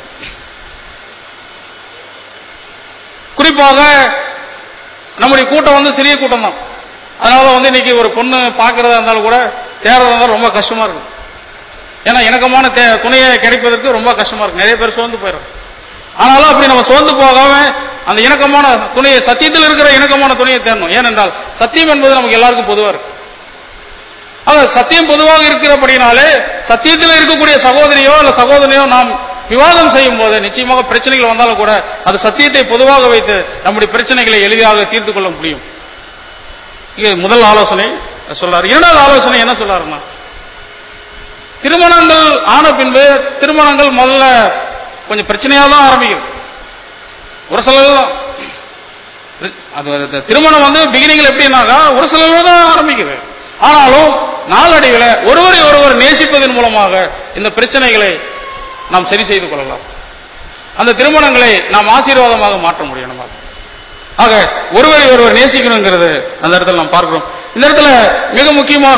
குறிப்பாக நம்முடைய கூட்டம் வந்து சிறிய கூட்டம் தான் அதனால வந்து இன்னைக்கு ஒரு பொண்ணு பார்க்கறதா இருந்தாலும் கூட தேடுறதா இருந்தாலும் ரொம்ப கஷ்டமா இருக்கும் ஏன்னா இணக்கமான தே- துணையை கிடைப்பதற்கு ரொம்ப கஷ்டமா இருக்கு நிறைய பேர் சோர்ந்து போயிடும் ஆனாலும் அப்படி நம்ம சோர்ந்து போகாம அந்த இணக்கமான துணையை சத்தியத்தில் இருக்கிற இணக்கமான துணையை தேடணும் ஏனென்றால் சத்தியம் என்பது நமக்கு எல்லாருக்கும் பொதுவா இருக்கு ஆக சத்தியம் பொதுவாக இருக்கிறபடினாலே சத்தியத்தில் இருக்கக்கூடிய சகோதரியோ இல்ல சகோதரியோ நாம் விவாதம் செய்யும் போது நிச்சயமாக பிரச்சனைகள் வந்தாலும் கூட அது சத்தியத்தை பொதுவாக வைத்து நம்முடைய பிரச்சனைகளை எளிதாக தீர்த்து கொள்ள முடியும் இது முதல் ஆலோசனை சொல்றாரு இரண்டாவது ஆலோசனை என்ன சொல்றாருன்னா திருமணங்கள் ஆன பின்பு திருமணங்கள் முதல்ல கொஞ்சம் பிரச்சனையா தான் ஆரம்பிக்குது ஒரு சிலர் தான் அது அது திருமணம் வந்து பிகினிங்ல எப்படின்னாக்கா ஒரு சிலர் தான் ஆரம்பிக்குது ஆனாலும் நாளடைவில் ஒருவரை ஒருவர் நேசிப்பதன் மூலமாக இந்த பிரச்சனைகளை நாம் சரி செய்து கொள்ளலாம் அந்த திருமணங்களை நாம் ஆசீர்வாதமாக மாற்ற முடியும் நம்ம ஆக ஒருவரை ஒருவர் நேசிக்கணுங்கிறது அந்த இடத்துல நாம் பார்க்கிறோம் இந்த இடத்துல மிக முக்கியமாக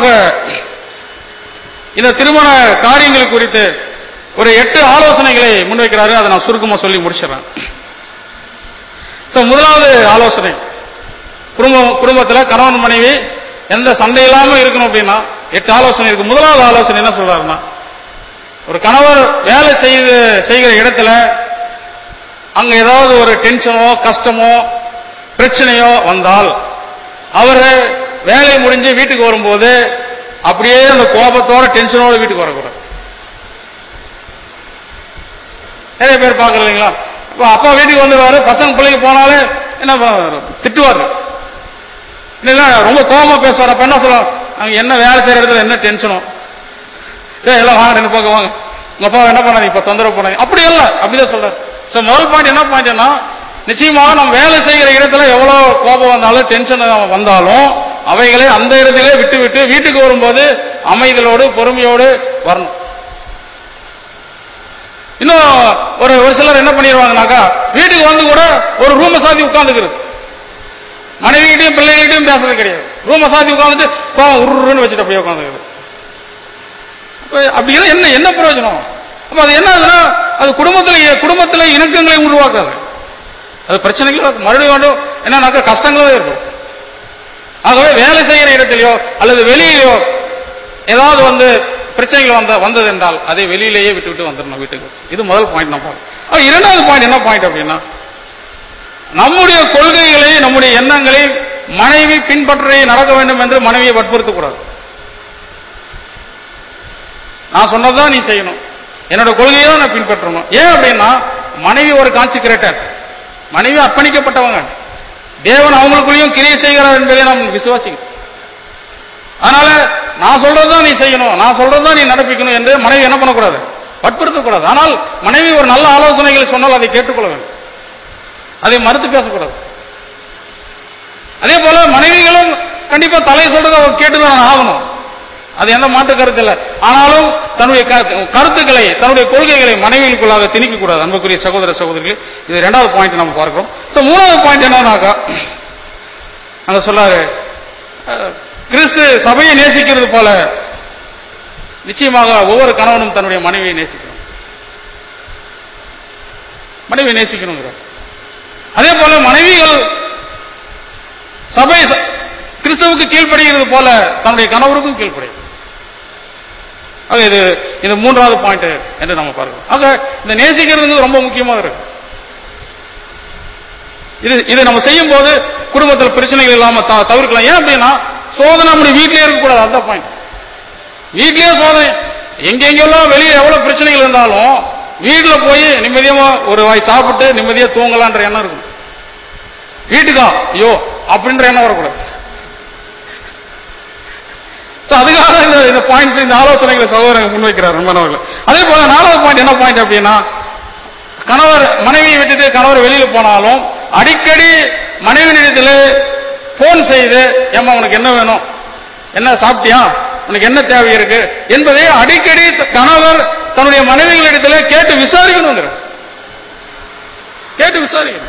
இந்த திருமண காரியங்கள் குறித்து ஒரு எட்டு ஆலோசனைகளை முன்வைக்கிறாரு அதை நான் சுருக்கமா சொல்லி முடிச்சிடறேன் So, முதலாவது ஆலோசனை குடும்பம் குடும்பத்துல கணவன் மனைவி எந்த சண்டை இல்லாம இருக்கணும் அப்படின்னா எட்டு ஆலோசனை இருக்கு முதலாவது ஆலோசனை என்ன சொல்றாருன்னா ஒரு கணவர் வேலை செய்து செய்கிற இடத்துல அங்க ஏதாவது ஒரு டென்ஷனோ கஷ்டமோ பிரச்சனையோ வந்தால் அவர் வேலை முடிஞ்சு வீட்டுக்கு வரும்போது அப்படியே அந்த கோபத்தோட டென்ஷனோட வீட்டுக்கு வரக்கூடாது நிறைய பேர் பார்க்கறது இல்லைங்களா இப்போ அப்பா வீட்டுக்கு வந்துருவாரு பசங்க பிள்ளைங்க போனாலே என்ன பண்ணுவாரு? திட்டுவாரு இல்லைங்களா ரொம்ப கோபமா பேசுவார் அப்ப என்ன சொல்லுவாங்க அங்க என்ன வேலை செய்யற இடத்துல என்ன டென்ஷனோ ஏ எல்லாம் வாங்க ரெண்டு பக்கம் வாங்க உங்க அப்பா என்ன பண்ணாரு இப்ப தொந்தரவு பண்ணாங்க அப்படி இல்ல அப்படிதான் சொல்றாரு சோ முதல் பாயிண்ட் என்ன பாயிண்ட்னா நிச்சயமாக நம்ம வேலை செய்கிற இடத்துல எவ்வளவு கோபம் வந்தாலும் டென்ஷன் வந்தாலும் அவைகளை அந்த இடத்திலே விட்டு விட்டு வீட்டுக்கு வரும்போது அமைதலோடு பொறுமையோடு வரணும் இன்னும் ஒரு ஒரு சிலர் என்ன பண்ணிடுவாங்கனாக்கா வீட்டுக்கு வந்து கூட ஒரு ரூமை சாத்தி உட்காந்துக்கிறது மனைவிகிட்டையும் பிள்ளைகிட்டையும் பேசுறது கிடையாது ரூமை சாத்தி உட்காந்துட்டு கோவம் உருன்னு வச்சுட்டு அப்படியே உட்காந்துக்கிறது அப்ப அப்படின்னா என்ன என்ன பிரயோஜனம் அப்ப அது என்ன ஆகுதுன்னா அது குடும்பத்துல குடும்பத்துல இணக்கங்களை உருவாக்காது அது பிரச்சனைகள் மறுபடியும் வேண்டும் என்னன்னாக்கா கஷ்டங்களும் இருக்கும் ஆகவே வேலை செய்கிற இடத்திலேயோ அல்லது வெளியிலோ ஏதாவது வந்து பிரச்சனைகள் வந்த வந்தது என்றால் அதை வெளியிலேயே விட்டு விட்டு வந்துடணும் வீட்டுக்கு இது முதல் பாயிண்ட் நம்ம பார்க்கணும். இரண்டாவது பாயிண்ட் என்ன பாயிண்ட் அப்படின்னா நம்முடைய கொள்கைகளை நம்முடைய எண்ணங்களை மனைவி பின்பற்றி நடக்க வேண்டும் என்று மனைவியை வற்புறுத்தக்கூடாது நான் சொன்னதுதான் நீ செய்யணும் என்னோட கொள்கையை தான் நான் பின்பற்றணும் ஏன் அப்படின்னா மனைவி ஒரு கான்சிக்ரேட்டர் மனைவி அர்ப்பணிக்கப்பட்டவங்க தேவன் அவங்களுக்குள்ளேயும் கிரியை செய்கிறார் என்பதை நாம் விசுவாசிக்கணும் அதனால நான் சொல்றதுதான் நீ செய்யணும் நான் சொல்றதுதான் நீ நடப்பிக்கணும் என்று மனைவி என்ன பண்ணக்கூடாது வற்புறுத்தக்கூடாது ஆனால் மனைவி ஒரு நல்ல ஆலோசனைகளை சொன்னால் அதை கேட்டுக்கொள்ள வேண்டும் அதை மறுத்து பேசக்கூடாது அதே போல மனைவிகளும் கண்டிப்பா தலை சொல்றதை அவர் கேட்டுதான் ஆகணும் அது எந்த மாற்று கருத்து இல்லை ஆனாலும் தன்னுடைய கருத்து- கருத்துக்களை தன்னுடைய கொள்கைகளை மனைவிகளுக்குள்ளாக திணிக்க கூடாது அன்புக்குரிய சகோதர சகோதரிகள் இது ரெண்டாவது பாயிண்ட் நம்ம பார்க்கிறோம் சோ மூணாவது பாயிண்ட் என்னன்னாக்கா அங்க சொல்லாரு அஹ், கிறிஸ்து சபையை நேசிக்கிறது போல நிச்சயமாக ஒவ்வொரு கணவனும் தன்னுடைய மனைவியை நேசிக்கணும் மனைவியை நேசிக்கணுங்கிறார் அதே போல மனைவிகள் சபை ச- கிறிஸ்துவுக்கு கீழ்ப்படுகிறது போல தன்னுடைய கணவருக்கும் கீழ்ப்படையும் ஆக இது இது மூன்றாவது பாயிண்ட் என்று நம்ம பார்க்கிறோம் ஆக இந்த நேசிக்கிறது ரொம்ப முக்கியமாக இருக்கு இது இது நம்ம செய்யும் போது குடும்பத்தில் பிரச்சனைகள் இல்லாம த- தவிர்க்கலாம் ஏன் அப்படின்னா சோதனை நம்முடைய வீட்டிலே இருக்கக்கூடாது அதான் பாயிண்ட் வீட்லயே சோதனை எங்கெங்கெல்லாம் வெளியே எவ்வளவு பிரச்சனைகள் இருந்தாலும் வீட்டுல போய் நிம்மதியா ஒரு வாய் சாப்பிட்டு நிம்மதியா தூங்கலான்ற எண்ணம் இருக்கும் வீட்டுக்கா ஐயோ அப்படின்ற எண்ணம் வரக்கூடாது So, அதுக்காக இந்த இந்த பாயிண்ட்ஸ் இந்த ஆலோசனைகளை சகோதரங்க முன்வைக்கிறார் அன்பானவர்கள் அதே போல நாலாவது பாயிண்ட் என்ன பாயிண்ட் அப்படின்னா கணவர் மனைவியை விட்டுட்டு கணவர் வெளியில போனாலும் அடிக்கடி மனைவியிடத்தில் போன் செய்து ஏம்மா உனக்கு என்ன வேணும் என்ன சாப்பிட்டியா உனக்கு என்ன தேவை இருக்கு என்பதை அடிக்கடி த- கணவர் தன்னுடைய மனைவிகளிடத்தில் கேட்டு விசாரிக்கணுங்கிற கேட்டு விசாரிக்கணும்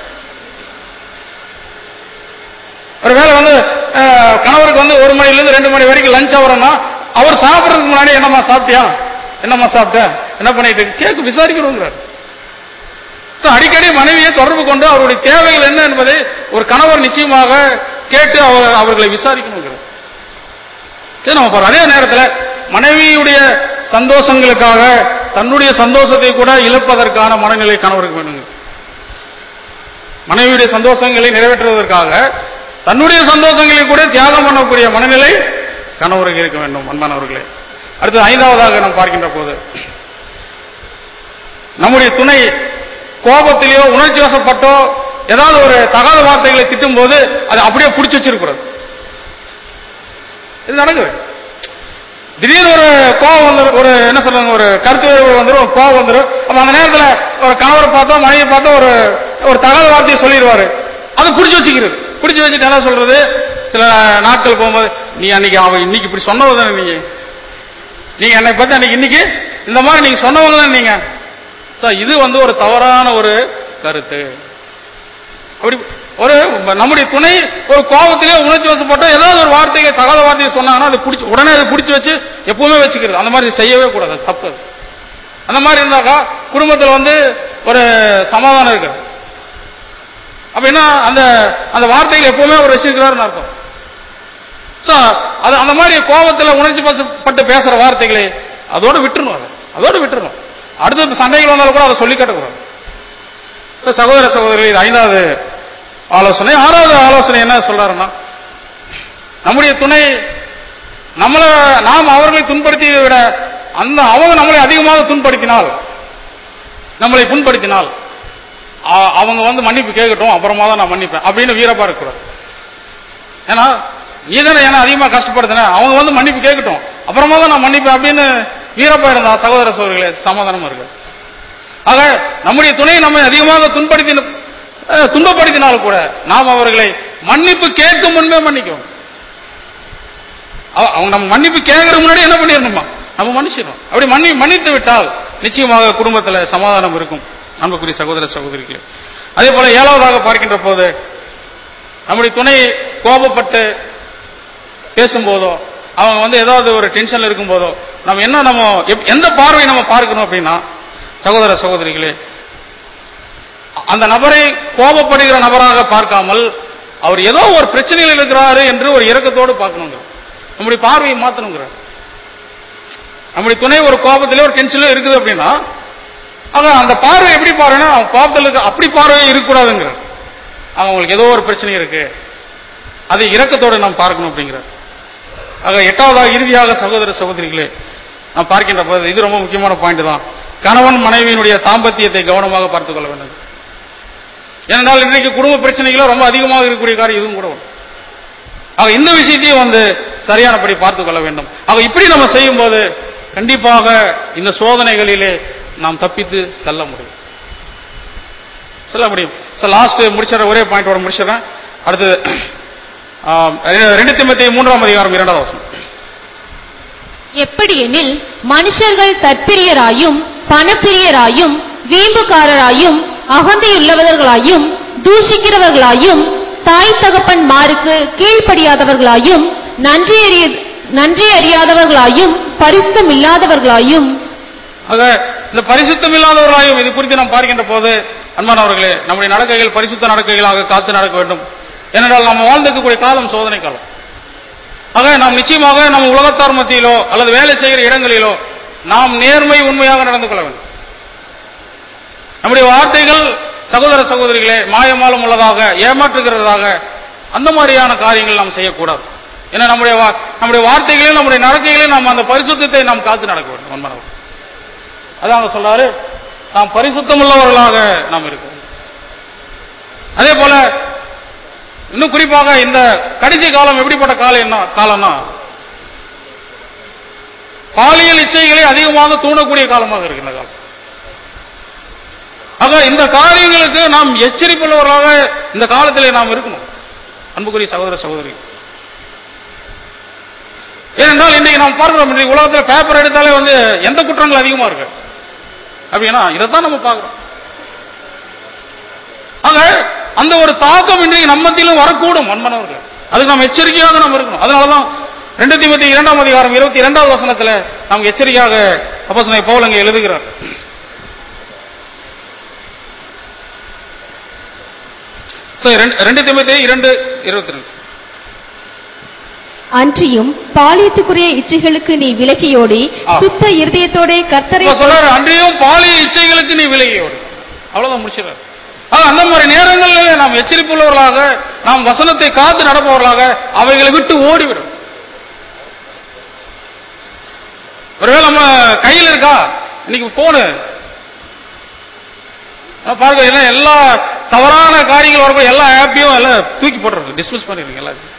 ஒருவேளை வந்து அஹ், கணவருக்கு வந்து ஒரு மணில இருந்து ரெண்டு மணி வரைக்கும் லஞ்ச் அவர்னா அவர் சாப்பிடுறதுக்கு முன்னாடி என்னம்மா சாப்பிட்டியா என்னம்மா சாப்பிட்ட என்ன பண்ணிட்டு இருக்கு? கேக்கு விசாரிக்கணுங்கிறார் So, அடிக்கடி மனைவியை தொடர்பு கொண்டு அவருடைய தேவைகள் என்ன என்பதை ஒரு கணவர் நிச்சயமாக கேட்டு அவர் அவர்களை விசாரிக்கணுங்கிறார் சரி நம்ம பாருங்க அதே நேரத்தில் மனைவியுடைய சந்தோஷங்களுக்காக தன்னுடைய சந்தோஷத்தை கூட இழப்பதற்கான மனநிலை கணவருக்கு வேணுங்க மனைவியுடைய சந்தோஷங்களை நிறைவேற்றுவதற்காக தன்னுடைய சந்தோஷங்களை கூட தியாகம் பண்ணக்கூடிய மனநிலை கணவருக்கு இருக்க வேண்டும் அன்பானவர்களே அடுத்து ஐந்தாவதாக நாம் பார்க்கின்ற போது நம்முடைய துணை கோபத்திலேயோ உணர்ச்சி வசப்பட்டோ ஏதாவது ஒரு தகாத வார்த்தைகளை திட்டும் போது அதை அப்படியே பிடிச்சி வச்சிருக்கிறது இது நடக்குது திடீர்னு ஒரு கோவம் வந்துடும் ஒரு என்ன சொல்றாங்க ஒரு கருத்து வேறுபாடு வந்துடும் ஒரு கோவம் வந்துடும் அப்ப அந்த நேரத்தில் ஒரு கணவரை பார்த்தோ மனைவி பார்த்தோ ஒரு ஒரு தகவல் வார்த்தையை சொல்லிடுவாரு அதை பிடிச்சி வச்சுக்கிறது பிடிச்சி வச்சுட்டு என்ன சொல்றது சில நாட்கள் போகும்போது நீ அன்னைக்கு அவன் இன்னைக்கு இப்படி சொன்னவ தானே நீங்க நீங்க என்னை பத்தி அன்னைக்கு இன்னைக்கு இந்த மாதிரி நீங்க சொன்னவங்க தானே நீங்க So, இது வந்து ஒரு தவறான ஒரு கருத்து அப்படி ஒரு நம்முடைய துணை ஒரு கோபத்திலே உணர்ச்சி வசப்பட்டோ ஏதாவது ஒரு வார்த்தையை தகாத வார்த்தையை சொன்னாங்கன்னா அதை பிடிச்சி உடனே அதை பிடிச்சி வச்சு எப்பவுமே வச்சுக்கிறது அந்த மாதிரி செய்யவே கூடாது அது தப்பு அது. அந்த மாதிரி இருந்தாக்கா குடும்பத்தில் வந்து ஒரு சமாதானம் இருக்காது அப்படின்னா அந்த அந்த வார்த்தைகள் எப்பவுமே அவர் வச்சிருக்கிறாருன்னு அர்த்தம் So, அது அந்த மாதிரி கோபத்தில் உணர்ச்சி வசப்பட்டு பேசுற வார்த்தைகளை அதோட விட்டுறணும் அதை அதோட விட்டுறணும் அடுத்த சண்டைகள் வந்தாலும் கூட அதை சொல்லி காட்டக்கூடாது So, சகோதர சகோதரிகள் இது ஐந்தாவது ஆலோசனை ஆறாவது ஆலோசனை என்ன சொல்றாருன்னா நம்முடைய துணை நம்மள நாம் அவர்களை துன்படுத்தியதை விட அந்த அவங்க நம்மளை அதிகமாக துன்படுத்தினால் நம்மளை புண்படுத்தினால் அ- அவங்க வந்து மன்னிப்பு கேட்கட்டும் அப்புறமா தான் நான் மன்னிப்பேன் அப்படின்னு வீரப்பா இருக்கக்கூடாது ஏன்னா நீ தானே என்ன அதிகமாக கஷ்டப்படுத்தின அவங்க வந்து மன்னிப்பு கேட்கட்டும் அப்புறமா தான் நான் மன்னிப்பேன் அப்படின்னு வீரப்பா இருந்தா சகோதர சகோதரிகளே சமாதானமா இருக்கு ஆக நம்முடைய துணை நம்மை அதிகமாக துன்படுத்தி அஹ், துன்பப்படுத்தினாலும் கூட நாம் அவர்களை மன்னிப்பு கேட்கும் முன்பே மன்னிக்கிறோம் அவ- அவங்க நம்ம மன்னிப்பு கேட்கற முன்னாடி என்ன பண்ணிடணுமா நம்ம மன்னிச்சிடணும் அப்படி மன்னி மன்னித்து விட்டால் நிச்சயமாக குடும்பத்தில் சமாதானம் இருக்கும் அன்புக்குரிய சகோதர சகோதரிகளே அதே போல ஏழாவதாக பார்க்கின்ற போது நம்முடைய துணை கோபப்பட்டு பேசும்போதோ அவங்க வந்து ஏதாவது ஒரு டென்ஷன்ல இருக்கும்போதோ நம்ம என்ன நம்ம எப்- எந்த பார்வை நம்ம பார்க்கணும் அப்படின்னா சகோதர சகோதரிகளே அந்த நபரை கோபப்படுகிற நபராக பார்க்காமல் அவர் ஏதோ ஒரு பிரச்சனையில் இருக்கிறாரு என்று ஒரு இரக்கத்தோடு பார்க்கணுங்கிற நம்முடைய பார்வையை மாத்தணுங்கிற நம்முடைய துணை ஒரு கோபத்திலே ஒரு டென்ஷன்ல இருக்குது அப்படின்னா ஆக அந்த பார்வை எப்படி பாருன்னா அவன் கோபத்தில் இருக்க அப்படி பார்வை இருக்கக்கூடாதுங்கிற அவங்களுக்கு ஏதோ ஒரு பிரச்சனை இருக்கு அதை இரக்கத்தோடு நாம் பார்க்கணும் அப்படிங்கிறார் ஆக எட்டாவதாக இறுதியாக சகோதர சகோதரிகளே நாம் பார்க்கின்ற போது இது ரொம்ப முக்கியமான பாயிண்ட் தான் கணவன் மனைவியினுடைய தாம்பத்தியத்தை கவனமாக பார்த்துக் கொள்ள வேண்டும் ஏனென்றால் இன்றைக்கு குடும்ப பிரச்சனைகளும் ரொம்ப அதிகமாக இருக்கக்கூடிய காரியம் இதுவும் கூட ஒன்று. ஆக இந்த விஷயத்தையும் வந்து சரியானபடி பார்த்துக் கொள்ள வேண்டும் ஆக இப்படி நம்ம செய்யும்போது கண்டிப்பாக இந்த சோதனைகளிலே நாம் தப்பித்து செல்ல முடியும் செல்ல முடியும் சார் லாஸ்ட் முடிச்சிடற ஒரே பாயிண்டோட முடிச்சிடறேன் அடுத்து ஆம், ரெண்டு திமுத்தி மூன்றாம் அதிகாரம் இரண்டாவது வசனம் எப்படியெனில் மனுஷர்கள் தற்பிரியராயும் பணப்பிரியராயும் வீம்புக்காரராயும் அகந்தையுள்ளவர்களாயும் தூஷிக்கிறவர்களாயும் தாய் தகப்பன்மாருக்கு கீழ்ப்படியாதவர்களாயும் நன்றி அறிய நன்றி அறியாதவர்களாயும் பரிசுத்தம் இல்லாதவர்களாயும் ஆக இந்த பரிசுத்தம் இல்லாதவர்களாயும் இது குறித்து நாம் பார்க்கின்ற போது அன்பானவர்களே நம்முடைய நடக்கைகள் பரிசுத்த நடக்கைகளாக காத்து நடக்க வேண்டும் ஏனென்றால் நாம் வாழ்ந்திருக்கக்கூடிய காலம் சோதனை காலம் ஆக நாம் நிச்சயமாக நம்ம உலகத்தார் மத்தியிலோ அல்லது வேலை செய்கிற இடங்களிலோ நாம் நேர்மை உண்மையாக நடந்து கொள்ள வேண்டும் நம்முடைய வார்த்தைகள் சகோதர சகோதரிகளே மாயமாலம் உள்ளதாக ஏமாற்றுகிறதாக அந்த மாதிரியான காரியங்கள் நாம் செய்யக்கூடாது ஏன்னா நம்முடைய வா- நம்முடைய வார்த்தைகளையும் நம்முடைய நடக்கைகளையும் நாம் அந்த பரிசுத்தத்தை நாம் காத்து நடக்க வேண்டும் அன்பானவர்கள் அதான் அவங்க சொல்றாரு நாம் பரிசுத்தம் உள்ளவர்களாக நாம் இருக்க வேண்டும். அதே போல இன்னும் குறிப்பாக இந்த கடைசி காலம் எப்படிப்பட்ட காலம் என்ன காலம்னா பாலியல் இச்சைகளை அதிகமாக தூண்டக்கூடிய காலமாக இருக்கு இந்த காலம் ஆக இந்த காரியங்களுக்கு நாம் எச்சரிப்புள்ளவர்களாக இந்த காலத்திலே நாம் இருக்கணும் அன்புக்குரிய சகோதர சகோதரி ஏனென்றால் இன்னைக்கு நாம் பார்க்கிறோம் இன்றைக்கு உலகத்தில் பேப்பர் எடுத்தாலே வந்து எந்த குற்றங்கள் அதிகமா இருக்கு அப்படின்னா இதைத்தான் நம்ம பார்க்கிறோம் ஆக அந்த ஒரு தாக்கம் இன்றைக்கு நம்மத்திலும் வரக்கூடும் அன்பனவர்கள் அதுக்கு நாம் எச்சரிக்கையாக நாம் இருக்கணும் அதனாலதான் ரெண்டு தீமத்தி இரண்டாம் அதிகாரம் இருபத்தி இரண்டாவது வசனத்துல நமக்கு எச்சரிக்கையாக அப்போஸ்தலனாகிய பவுல் அங்கே எழுதுகிறார் So, ரெண்டு- ரெண்டு தீமத்தி இரண்டு இருபத்தி ரெண்டு அன்றியும் பாலியத்துக்குரிய இச்சைகளுக்கு நீ விலக்கியோடி ஆ. சுத்த இருதயத்தோட கர்த்தரை இப்ப சொல்றாரு அன்றையும் பாலியல் இச்சைகளுக்கு நீ விலகியோடு அவ்வளவுதான் முடிச்சிடறாரு ஆக, அந்த மாதிரி நேரங்களில் நாம் எச்சரிப்புள்ளவர்களாக நாம் வசனத்தை காத்து நடப்பவர்களாக அவைகளை விட்டு ஓடிவிடும் ஒருவேளை நம்ம கையில் இருக்கா இன்னைக்கு போனு பாருங்க என்ன எல்லா தவறான காரியங்கள் வரக்கூடிய எல்லா ஆப்பையும் எல்லாம் தூக்கி போட்டுருக்கு டிஸ்மிஸ் பண்ணிருங்க எல்லாத்தையும்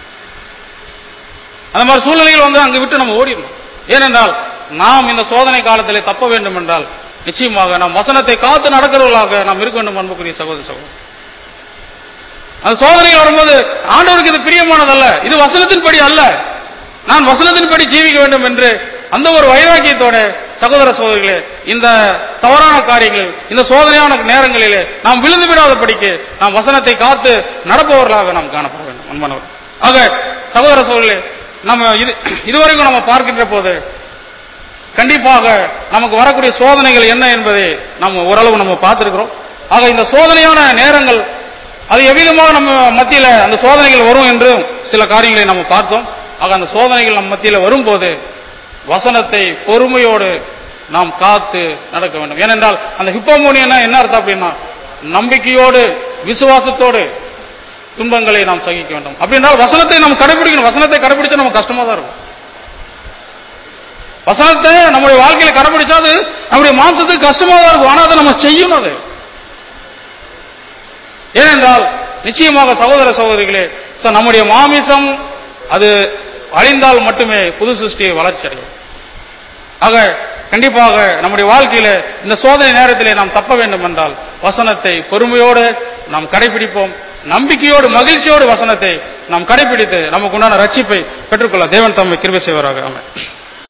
அந்த மாதிரி சூழ்நிலைகள் வந்து அங்கு விட்டு நம்ம ஓடிடணும் ஏனென்றால் நாம் இந்த சோதனை காலத்திலே தப்ப வேண்டும் என்றால் நிச்சயமாக நாம் வசனத்தை காத்து நடக்கிறவர்களாக நாம் இருக்க வேண்டும் அன்புக்குரிய சகோதர சகோதரி அந்த சோதனைகள் வரும்போது ஆண்டவருக்கு இது பிரியமானதல்ல இது வசனத்தின்படி அல்ல நான் வசனத்தின்படி ஜீவிக்க வேண்டும் என்று அந்த ஒரு வைராக்கியத்தோட சகோதர சகோதரிகளே இந்த தவறான காரியங்கள் இந்த சோதனையான நேரங்களிலே நாம் விழுந்து விடாதபடிக்கு நாம் வசனத்தை காத்து நடப்பவர்களாக நாம் காணப்பட வேண்டும் அன்பானவர் ஆக சகோதர சகோதரிகளே நம்ம இது இதுவரைக்கும் நம்ம பார்க்கின்ற போது கண்டிப்பாக நமக்கு வரக்கூடிய சோதனைகள் என்ன என்பதை நம்ம ஓரளவு நம்ம பார்த்திருக்கிறோம் ஆக இந்த சோதனையான நேரங்கள் அது எவ்விதமாக நம்ம மத்தியில அந்த சோதனைகள் வரும் என்று சில காரியங்களை நம்ம பார்த்தோம் ஆக அந்த சோதனைகள் நம்ம மத்தியில வரும்போது வசனத்தை பொறுமையோடு நாம் காத்து நடக்க வேண்டும் ஏனென்றால் அந்த ஹிப்போமோனியனா என்ன அர்த்தம் அப்படின்னா நம்பிக்கையோடு விசுவாசத்தோடு துன்பங்களை நாம் சகிக்க வேண்டும் அப்படி என்றால் வசனத்தை நாம் கடைபிடிக்கணும் வசனத்தை கடைபிடிச்சா நமக்கு கஷ்டமா தான் இருக்கும் வசனத்தை நம்முடைய வாழ்க்கையில கடைபிடிச்சா அது நம்முடைய மாம்சத்துக்கு கஷ்டமா தான் இருக்கும் ஆனா அதை நம்ம செய்யணும் அது ஏனென்றால் நிச்சயமாக சகோதர சகோதரிகளே so நம்முடைய மாமிசம் அது அழிந்தால் மட்டுமே புது சிருஷ்டியை வளர்ச்சி அடையும் ஆக கண்டிப்பாக நம்முடைய வாழ்க்கையில இந்த சோதனை நேரத்திலே நாம் தப்ப வேண்டும் என்றால் வசனத்தை பொறுமையோடு நாம் கடைபிடிப்போம் நம்பிக்கையோடு மகிழ்ச்சியோடு வசனத்தை நாம் கடைபிடித்து நமக்கு உண்டான ரட்சிப்பை பெற்றுக்கொள்ள தேவன் தம்மை கிருபை செய்வராக ஆமென்